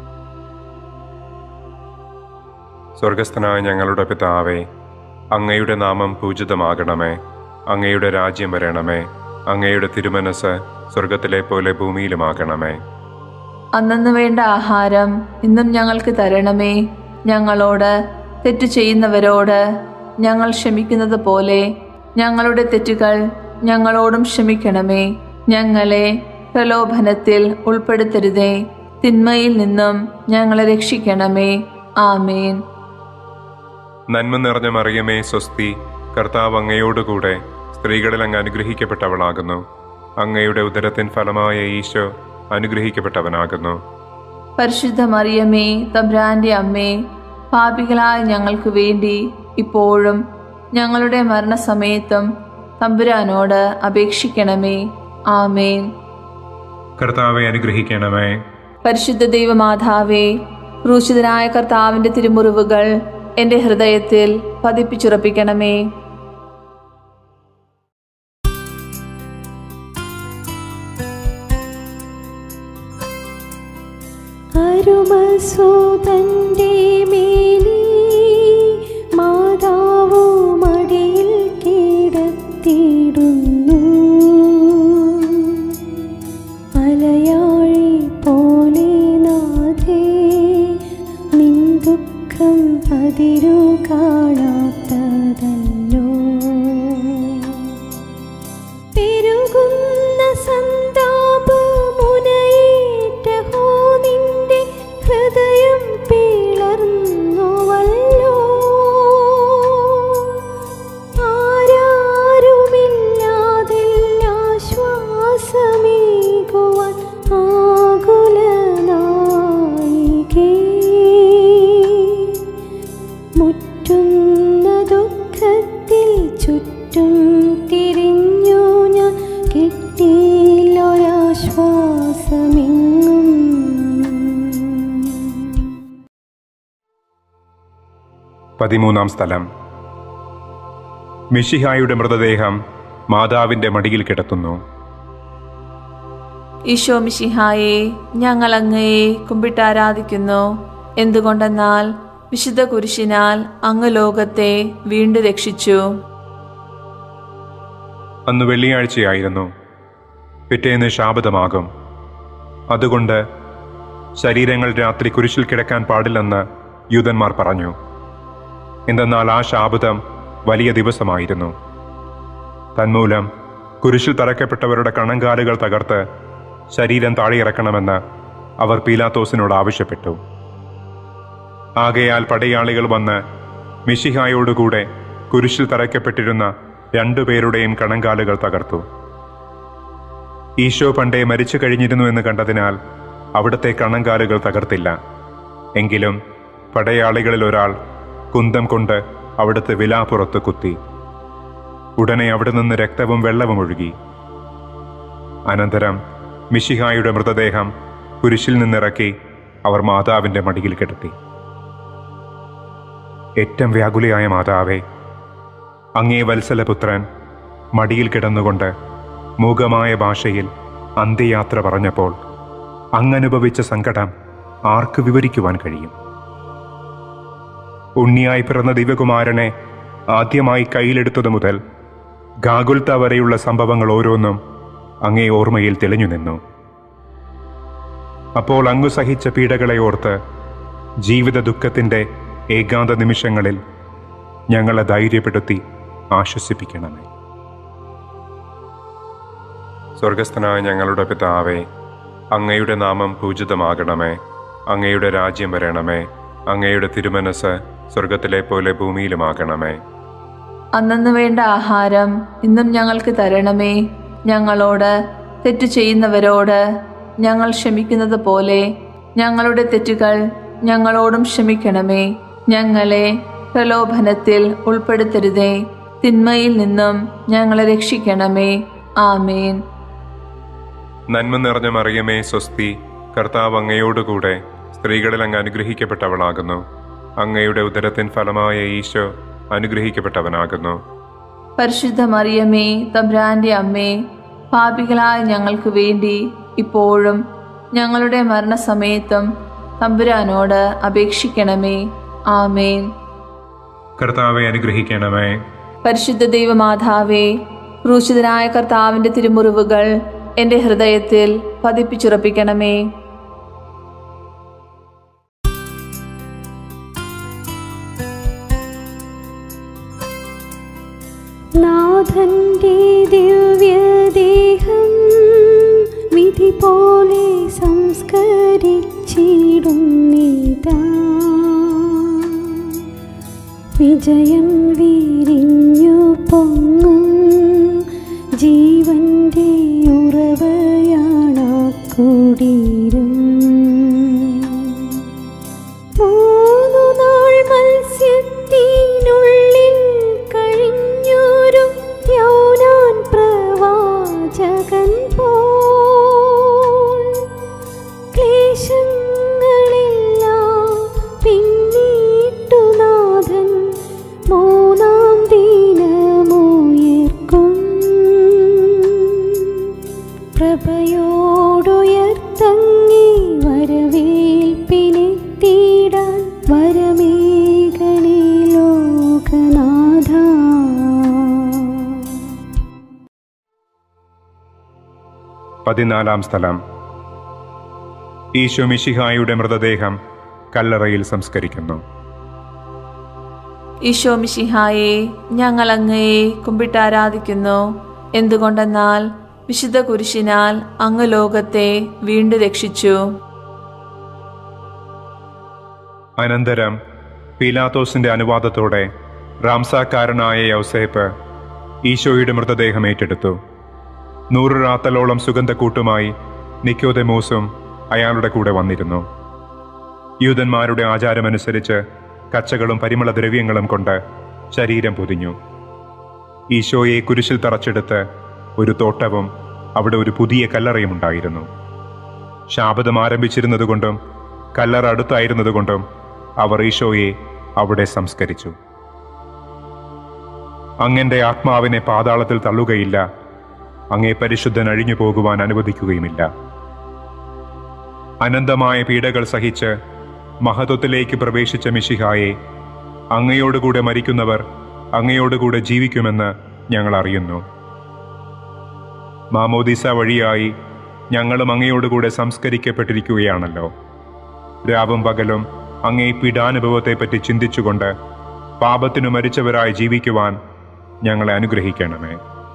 സ്വർഗസ്ഥനായ ഞങ്ങളുടെ പിതാവേ അങ്ങയുടെ നാമം പൂജിതമാകണമേ അങ്ങയുടെ രാജ്യം വരണമേ അങ്ങയുടെ തിരുമനസ് സ്വർഗത്തിലെ പോലെ ഭൂമിയിലുമാകണമേ അന്നു വേണ്ട ആഹാരം ഇന്നും ഞങ്ങൾക്ക് തരണമേ ഞങ്ങളോട് തെറ്റു ചെയ്യുന്നവരോട് ഞങ്ങൾ ക്ഷമിക്കുന്നത് പോലെ ഞങ്ങളുടെ തെറ്റുകൾ ഞങ്ങളോടും ക്ഷമിക്കണമേ ഞങ്ങളെ പ്രലോഭനത്തിൽ ഉൾപ്പെടുത്തരുതേ തിന്മയിൽ നിന്നും ഞങ്ങളെ രക്ഷിക്കണമേ ആമേൻ നന്മ നിറഞ്ഞ മറിയമേ സ്വസ്തി കർത്താവ് അങ്ങയോടുകൂടെ സ്ത്രീകളിൽ അങ്ങ് അനുഗ്രഹിക്കപ്പെട്ടവളാകുന്നു അങ്ങയുടെ ഉദരത്തിൻ ഫലമായ ഈശോ അനുഗ്രഹിക്കപ്പെട്ടവനാകുന്നു പരിശുദ്ധ മറിയമേ തമ്പ്രാന്റെ അമ്മേ പാപികളായ ഞങ്ങൾക്ക് വേണ്ടി ഇപ്പോഴും ഞങ്ങളുടെ മരണസമയത്തും തമ്പുരാനോട് അപേക്ഷിക്കണമേ ആമേൻ കർത്താവെ അനുഗ്രഹിക്കണമേ പരിശുദ്ധ ദൈവമാതാവേ ക്രൂശിതനായ കർത്താവിന്റെ തിരുമുറിവുകൾ എന്റെ ഹൃദയത്തിൽ പതിപ്പിച്ചുറപ്പിക്കണമേ അരുമസൂതന്റെ മേനി മാതാവു മടിയിൽ കിടത്തിയിടുന്നു മലയാളി പോലെ നാഥേ നിൻ ദുഃഖം അതിരു കാണാത്തതല്ലോ പെരുകുന്ന സന്താപമുനയേറ്റഹോ നിന്റെ ഹൃദയം പിളർന്നുവല്ലോ ആരാരുമില്ലാതില്ല ശ്വാസമേകുവാൻ ആകുലനായികേ മുറ്റുന്ന ദുഃഖത്തിൽ ചുറ്റും തിരിഞ്ഞു ഞാൻ കിട്ടിയില്ലൊരാശ്വാസമെങ്ങും പതിമൂന്നാം സ്ഥലം മിഷിഹായുടെ മൃതദേഹം മാതാവിന്റെ മടിയിൽ കിടത്തുന്നു ഈശോ മിശിഹായെ ഞങ്ങൾ അങ്ങയെ കുമ്പിട്ടാരാധിക്കുന്നു എന്തുകൊണ്ടെന്നാൽ വിശുദ്ധ കുരിശിനാൽ അങ്ങ് ലോകത്തെ വീണ്ടും രക്ഷിച്ചു അന്ന് വെള്ളിയാഴ്ചയായിരുന്നു പിറ്റേന്ന് ശാബദമാകും അതുകൊണ്ട് ശരീരങ്ങൾ രാത്രി കുരിശിൽ കിടക്കാൻ പാടില്ലെന്ന് യൂതന്മാർ പറഞ്ഞു എന്തെന്നാൽ ആ ശാബദം വലിയ ദിവസമായിരുന്നു തന്മൂലം കുരിശിൽ തറയ്ക്കപ്പെട്ടവരുടെ കണങ്കാലുകൾ തകർത്ത് ശരീരം താഴെയിറക്കണമെന്ന് അവർ പീലാത്തോസിനോട് ആവശ്യപ്പെട്ടു ആകയാൽ പടയാളികൾ വന്ന് മിഷിഹായോടുകൂടെ കുരിശിൽ തറയ്ക്കപ്പെട്ടിരുന്ന രണ്ടുപേരുടെയും കണങ്കാലുകൾ തകർത്തു ഈശോ പണ്ടേ മരിച്ചു കഴിഞ്ഞിരുന്നു എന്ന് കണ്ടതിനാൽ അവിടുത്തെ കണങ്കാലുകൾ തകർത്തില്ല എങ്കിലും പടയാളികളിൽ ഒരാൾ കുന്തം കൊണ്ട് അവിടുത്തെ വിലാപ്പുറത്ത് കുത്തി ഉടനെ അവിടെ നിന്ന് രക്തവും വെള്ളവും ഒഴുകി അനന്തരം മിഷിഹായുടെ മൃതദേഹം കുരിശിൽ നിന്നിറക്കി അവർ മാതാവിന്റെ മടിയിൽ കിടത്തി ഏറ്റവും വ്യാകുലയായ മാതാവേ അങ്ങേ വത്സലപുത്രൻ മടിയിൽ കിടന്നുകൊണ്ട് മൂകമായ ഭാഷയിൽ അന്ത്യയാത്ര പറഞ്ഞപ്പോൾ അങ്ങനുഭവിച്ച സങ്കടം ആർക്ക് വിവരിക്കുവാൻ കഴിയും ഉണ്ണിയായി പിറന്ന ദിവ്യകുമാരനെ ആദ്യമായി കയ്യിലെടുത്തതു മുതൽ ഗാഗുൽത്ത വരെയുള്ള സംഭവങ്ങൾ ഓരോന്നും അങ്ങേ ഓർമ്മയിൽ തെളിഞ്ഞു നിന്നു അപ്പോൾ അങ്ങു സഹിച്ച പീഡകളെ ഓർത്ത് ജീവിത ദുഃഖത്തിൻ്റെ ഏകാന്ത നിമിഷങ്ങളിൽ ഞങ്ങളെ ധൈര്യപ്പെടുത്തി ആശ്വസിപ്പിക്കണമേ സ്വർഗസ്ഥനായ ഞങ്ങളുടെ പിതാവേ അങ്ങയുടെ നാമം പൂജിതമാകണമേ അങ്ങയുടെ രാജ്യം വരണമേ അങ്ങയുടെ തിരുമനസ് സ്വർഗത്തിലെ പോലെ ഭൂമിയിലുമാകണമേ അന്നു വേണ്ട ആഹാരം ഇന്നും ഞങ്ങൾക്ക് തരണമേ ഞങ്ങളോട് തെറ്റു ചെയ്യുന്നവരോട് ഞങ്ങൾ ക്ഷമിക്കുന്നത് പോലെ ഞങ്ങളുടെ തെറ്റുകൾ ഞങ്ങളോടും ക്ഷമിക്കണമേ ഞങ്ങളെ പ്രലോഭനത്തിൽ ഉൾപ്പെടുത്തരുതേ തിന്മയിൽ നിന്നും ഞങ്ങളെ രക്ഷിക്കണമേ ആമേൻ നന്മ നിറഞ്ഞ മറിയമേ സ്വസ്തി കർത്താവ് അങ്ങയോടുകൂടെ സ്ത്രീകളിൽ അങ്ങ് അനുഗ്രഹിക്കപ്പെട്ടവളാകുന്നു അങ്ങയുടെ ഉദരത്തിൻ ഫലമായ ഈശോ അനുഗ്രഹിക്കപ്പെട്ടവനാകുന്നു പരിശുദ്ധ മറിയമേ തമ്പ്രാന്റെ അമ്മേ പാപികളായ ഞങ്ങൾക്ക് വേണ്ടി ഇപ്പോഴും ഞങ്ങളുടെ മരണസമയത്തും തമ്പുരാനോട് അപേക്ഷിക്കണമേ ആമേൻ കർത്താവെ അനുഗ്രഹിക്കണമേ പരിശുദ്ധ ദൈവമാതാവേ ക്രൂശിതനായ കർത്താവിന്റെ തിരുമുറിവുകൾ എൻ്റെ ഹൃദയത്തിൽ പതിപ്പിച്ചുറപ്പിക്കണമേ നാഥന്റെ ദിവ്യദേഹം വിധി പോലെ സംസ്കരിച്ചിടുന്നിതാ വിജയം വിരിഞ്ഞു പൊങ്ങും ജീവന്റെ ഉറവയാണ കുടീരം മൂന്നു നാൾ മത്സ്യത്തിനുള്ളിൽ കഴിഞ്ഞൊരു യൗനാൻ പ്രവാചകൻ പോൽ ക്ലേശങ്ങളെല്ലാം പിന്നിട്ടു നാഥൻ മൂന്നാം ദിനമുയർക്കും പ്രഭയോടുയർത്തങ്ങി വരവേൽപ്പിനെത്തിടാൻ വരമേകണി ലോകനാഥ പതിനാലാം സ്ഥലം ഈശോ മിശിഹായുടെ മൃതദേഹം കല്ലറയിൽ സംസ്കരിക്കുന്നു ഈശോ മിശിഹായെ ഞങ്ങൾ അങ്ങയെ കുമ്പിട്ടാരാധിക്കുന്നു എന്തുകൊണ്ടെന്നാൽ വിശുദ്ധ കുരിശിനാൽ അങ്ങ് ലോകത്തെ വീണ്ടു രക്ഷിച്ചു അനന്തരം പീലാത്തോസിന്റെ അനുവാദത്തോടെ റാംസാക്കാരനായ യൗസേപ്പ് ഈശോയുടെ മൃതദേഹം ഏറ്റെടുത്തു നൂറ് റാത്തലോളം സുഗന്ധക്കൂട്ടുമായി നിക്കോദെമോസും അയാളുടെ കൂടെ വന്നിരുന്നു യൂതന്മാരുടെ ആചാരമനുസരിച്ച് കച്ചകളും പരിമള ദ്രവ്യങ്ങളും കൊണ്ട് ശരീരം പൊതിഞ്ഞു ഈശോയെ കുരിശിൽ തറച്ചെടുത്ത് ഒരു തോട്ടവും അവിടെ ഒരു പുതിയ കല്ലറയും ഉണ്ടായിരുന്നു ശാപതം ആരംഭിച്ചിരുന്നതുകൊണ്ടും കല്ലറ അടുത്തായിരുന്നതുകൊണ്ടും അവർ ഈശോയെ അവിടെ സംസ്കരിച്ചു അങ്ങന്റെ ആത്മാവിനെ പാതാളത്തിൽ തള്ളുകയില്ല അങ്ങേ പരിശുദ്ധൻ അഴിഞ്ഞു പോകുവാൻ അനുവദിക്കുകയുമില്ല അനന്തമായ പീഡകൾ സഹിച്ച് മഹത്വത്തിലേക്ക് പ്രവേശിച്ച മിശിഹായെ അങ്ങയോടുകൂടെ മരിക്കുന്നവർ അങ്ങയോടുകൂടെ ജീവിക്കുമെന്ന് ഞങ്ങൾ അറിയുന്നു മാമോദിസ വഴിയായി ഞങ്ങളും അങ്ങയോടുകൂടെ സംസ്കരിക്കപ്പെട്ടിരിക്കുകയാണല്ലോ രാവും പകലും അങ്ങേ പീഡാനുഭവത്തെപ്പറ്റി ചിന്തിച്ചുകൊണ്ട് പാപത്തിനു മരിച്ചവരായി ജീവിക്കുവാൻ ഞങ്ങളെ അനുഗ്രഹിക്കണമേ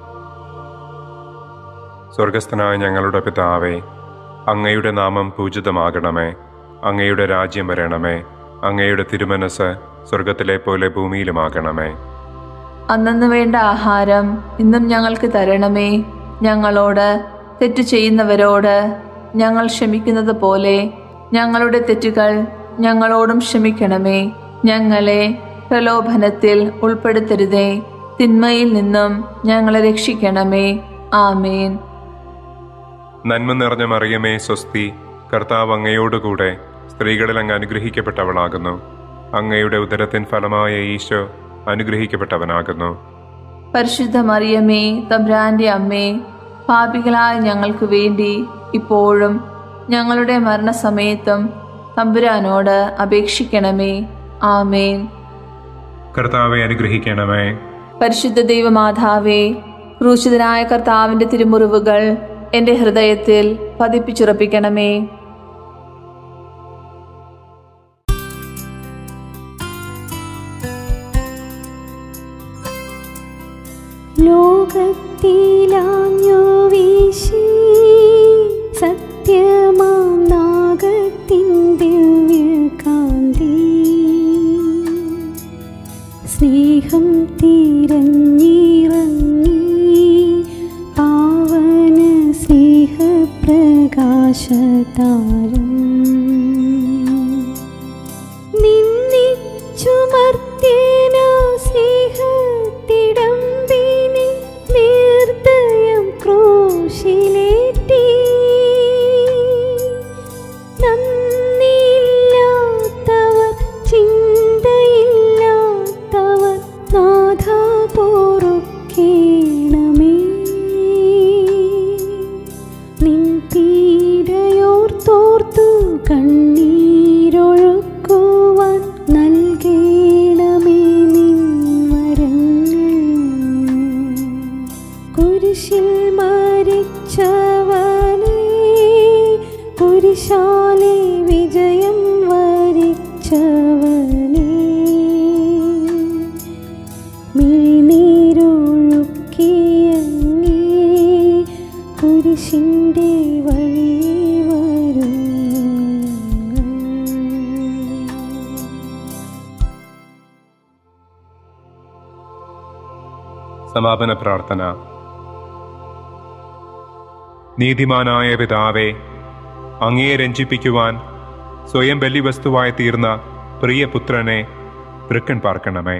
സ്വർഗസ്ഥനായ ഞങ്ങളുടെ പിതാവേ അങ്ങയുടെ നാമം പൂജിതമാകണമേ അങ്ങയുടെ രാജ്യം വരണമേ അങ്ങയുടെ തിരുമനസ് സ്വർഗത്തിലെ പോലെ ഭൂമിയിലുമാകണമേ അന്നു വേണ്ട ആഹാരം ഇന്നും ഞങ്ങൾക്ക് തരണമേ ഞങ്ങളോട് തെറ്റു ചെയ്യുന്നവരോട് ഞങ്ങൾ ക്ഷമിക്കുന്നത് പോലെ ഞങ്ങളുടെ തെറ്റുകൾ ഞങ്ങളോടും ക്ഷമിക്കണമേ ഞങ്ങളെ പ്രലോഭനത്തിൽ ഉൾപ്പെടുത്തരുതേ തിന്മയിൽ നിന്നും ഞങ്ങളെ രക്ഷിക്കണമേ ആമേൻ നന്മ നിറഞ്ഞ മറിയമേ സ്വസ്തി കർത്താവ് അങ്ങയോടുകൂടെ സ്ത്രീകളിൽ അങ്ങ് അനുഗ്രഹിക്കപ്പെട്ടവളാകുന്നു അങ്ങയുടെ ഉദരത്തിൻ ഫലമായ ഈശോ അനുഗ്രഹിക്കപ്പെട്ടവനാകുന്നു പരിശുദ്ധ മറിയമേ തമ്പ്രാന്റെ അമ്മേ പാപികളായ ഞങ്ങൾക്ക് വേണ്ടി ഇപ്പോഴും ഞങ്ങളുടെ മരണസമയത്തും തമ്പുരാനോട് അപേക്ഷിക്കണമേ ആമേൻ കർത്താവെ അനുഗ്രഹിക്കണമേ പരിശുദ്ധ ദൈവമാതാവേ ക്രൂശിതനായ കർത്താവിന്റെ തിരുമുറിവുകൾ എന്റെ ഹൃദയത്തിൽ പതിപ്പിച്ചുറപ്പിക്കണമേ ലോകത്തിലാഞ്ഞു വീശി സത്യമാം നാഗത്തിൻ ദിവ്യകാന്തി സ്നേഹം തിരഞ്ഞിറങ്ങി പാവന സ്നേഹപ്രകാശതാരം നിന്നിച്ചുമർത്തേന സ്നേഹത്തിടമ്പിനെ നിർദ്ദയം ക്രൂശിലേറ്റി നന്ദിയില്ലാത്തവർ ചിന്തയില്ലാത്തവർ നാഥ പോറുക്കേണമേ നിൻ പീഡയോർത്തോർത്തു കണ്ണീരൊഴുക്കുവാൻ നൽകേണമേ നിൻ വരങ്ങൾ കുരിശിൽ മരിച്ചവനെ കുരിശാലെ വിജയം വരിച്ചവനെ മിഴിനീരൊഴുക്കിയങ്ങേ കുരിശിൻ്റെ വഴി വരും സമാപന പ്രാർത്ഥന നീതിമാനായ പിതാവേ അങ്ങയെ രഞ്ജിപ്പിക്കുവാൻ സ്വയം ബലിവസ്തുവായി തീർന്ന പ്രിയപുത്രനെ തൃക്കൻ പാർക്കണമേ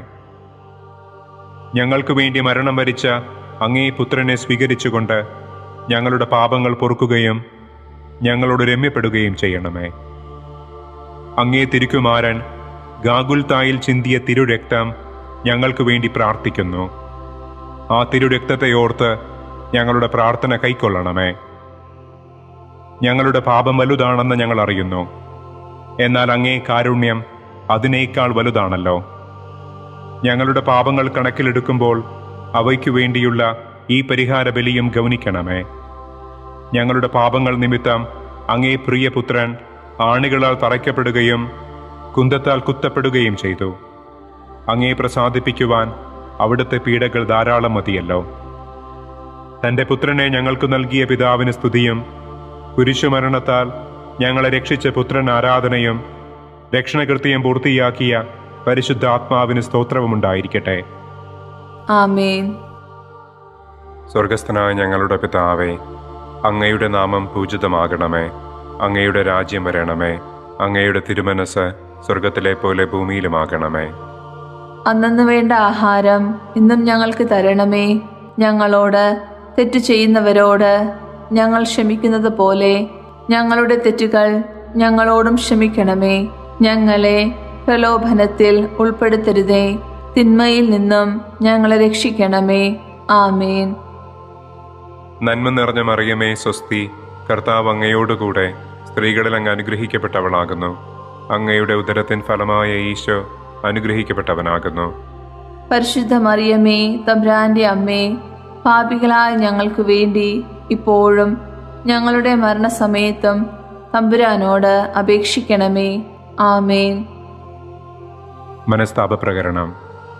ഞങ്ങൾക്ക് വേണ്ടി മരണം വരിച്ച അങ്ങേ പുത്രനെ സ്വീകരിച്ചുകൊണ്ട് ഞങ്ങളുടെ പാപങ്ങൾ പൊറുക്കുകയും ഞങ്ങളോട് രമ്യപ്പെടുകയും ചെയ്യണമേ അങ്ങേ തിരുക്കുമാരൻ ഗാഗുൽത്തായിൽ ചിന്തിയ തിരുരക്തം ഞങ്ങൾക്ക് വേണ്ടി പ്രാർത്ഥിക്കുന്നു ആ തിരുരക്തത്തെ ഓർത്ത് ഞങ്ങളുടെ പ്രാർത്ഥന കൈക്കൊള്ളണമേ ഞങ്ങളുടെ പാപം വലുതാണെന്ന് ഞങ്ങൾ അറിയുന്നു എന്നാൽ അങ്ങേ കാരുണ്യം അതിനേക്കാൾ വലുതാണല്ലോ ഞങ്ങളുടെ പാപങ്ങൾ കണക്കിലെടുക്കുമ്പോൾ അവയ്ക്കു വേണ്ടിയുള്ള ഈ പരിഹാര ബലിയും ഗൗനിക്കണമേ ഞങ്ങളുടെ പാപങ്ങൾ നിമിത്തം അങ്ങേ പ്രിയപുത്രൻ ആണികളാൽ തറയ്ക്കപ്പെടുകയും കുന്തത്താൽ കുത്തപ്പെടുകയും ചെയ്തു അങ്ങേ പ്രസാദിപ്പിക്കുവാൻ അവിടുത്തെ പീഡകൾ ധാരാളം മതിയല്ലോ തന്റെ പുത്രനെ ഞങ്ങൾക്ക് നൽകിയ പിതാവിന് സ്തുതിയും കുരിശുമരണത്താൽ ഞങ്ങളെ രക്ഷിച്ച പുത്രൻ ആരാധനയും രക്ഷണകൃത്യം പൂർത്തിയാക്കിയ പരിശുദ്ധ ആത്മാവിന് സ്തോത്രവുമുണ്ടായിരിക്കട്ടെ ആമേൻ സ്വർഗസ്ഥനായ ഞങ്ങളുടെ പിതാവേ അങ്ങയുടെ നാമം പൂജിതമാകണമേ അങ്ങയുടെ രാജ്യം വരണമേ അങ്ങയുടെ തിരുമനസ് സ്വർഗത്തിലെ പോലെ ഭൂമിയിലുമാകണമേ അന്നന്ന് വേണ്ട ആഹാരം ഇന്നും ഞങ്ങൾക്ക് തരണമേ ഞങ്ങളോട് തെറ്റ് ചെയ്യുന്നവരോട് ഞങ്ങൾ ക്ഷമിക്കുന്നത് പോലെ ഞങ്ങളുടെ തെറ്റുകൾ ഞങ്ങളോടും ക്ഷമിക്കണമേ ഞങ്ങളെ പ്രലോഭനത്തിൽ ഉൾപ്പെടുത്തരുതേ തിന്മയിൽ നിന്നും ഞങ്ങളെ രക്ഷിക്കണമേ ആമേൻ നന്മ നിറഞ്ഞ മറിയമേ സ്വസ്തി കർത്താവ് അങ്ങയോടുകൂടെ സ്ത്രീകളിൽ അങ്ങ് അനുഗ്രഹിക്കപ്പെട്ടവളാകുന്നു അങ്ങയുടെ ഉദരത്തിൻ ഫലമായ ഈശോ അനുഗ്രഹിക്കപ്പെട്ടവനാകുന്നു പരിശുദ്ധ മറിയമേ തബ്രാന്റെ അമ്മേ പാപികളായ ഞങ്ങൾക്ക് വേണ്ടി ഇപ്പോഴും ഞങ്ങളുടെ മരണസമയത്തും തമ്പുരാനോട് അപേക്ഷിക്കണമേ ആമേൻ മനസ്താപ പ്രകരണം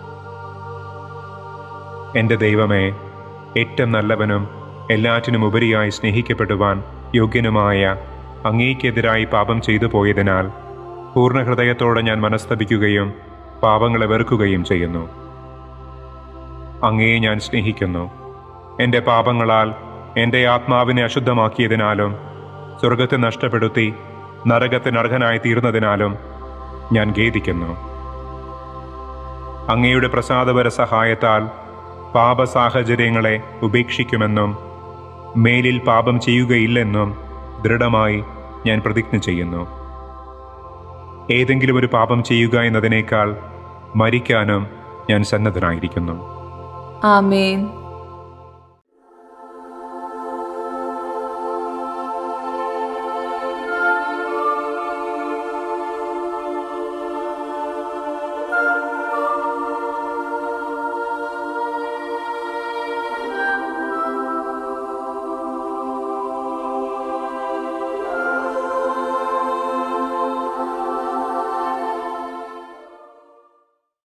എൻ്റെ ദൈവമേ ഏറ്റവും നല്ലവനും എല്ലാറ്റിനും ഉപരിയായി സ്നേഹിക്കപ്പെടുവാൻ യോഗ്യനുമായ അങ്ങേക്കെതിരായി പാപം ചെയ്തു പോയതിനാൽ പൂർണ്ണ ഹൃദയത്തോടെ ഞാൻ മനസ്തപിക്കുകയും പാപങ്ങളെ വെറുക്കുകയും ചെയ്യുന്നു അങ്ങയെ ഞാൻ സ്നേഹിക്കുന്നു എൻ്റെ പാപങ്ങളാൽ എൻ്റെ ആത്മാവിനെ അശുദ്ധമാക്കിയതിനാലും സ്വർഗത്തെ നഷ്ടപ്പെടുത്തി നരകത്തിന് അർഹനായി തീർന്നതിനാലും ഞാൻ ഖേദിക്കുന്നു അങ്ങയുടെ പ്രസാദപര സഹായത്താൽ പാപ സാഹചര്യങ്ങളെ ഉപേക്ഷിക്കുമെന്നും മേലിൽ പാപം ചെയ്യുകയില്ലെന്നും ദൃഢമായി ഞാൻ പ്രതിജ്ഞ ചെയ്യുന്നു ഏതെങ്കിലും ഒരു പാപം ചെയ്യുക എന്നതിനേക്കാൾ മരിക്കാനും ഞാൻ സന്നദ്ധനായിരിക്കുന്നു ആമേൻ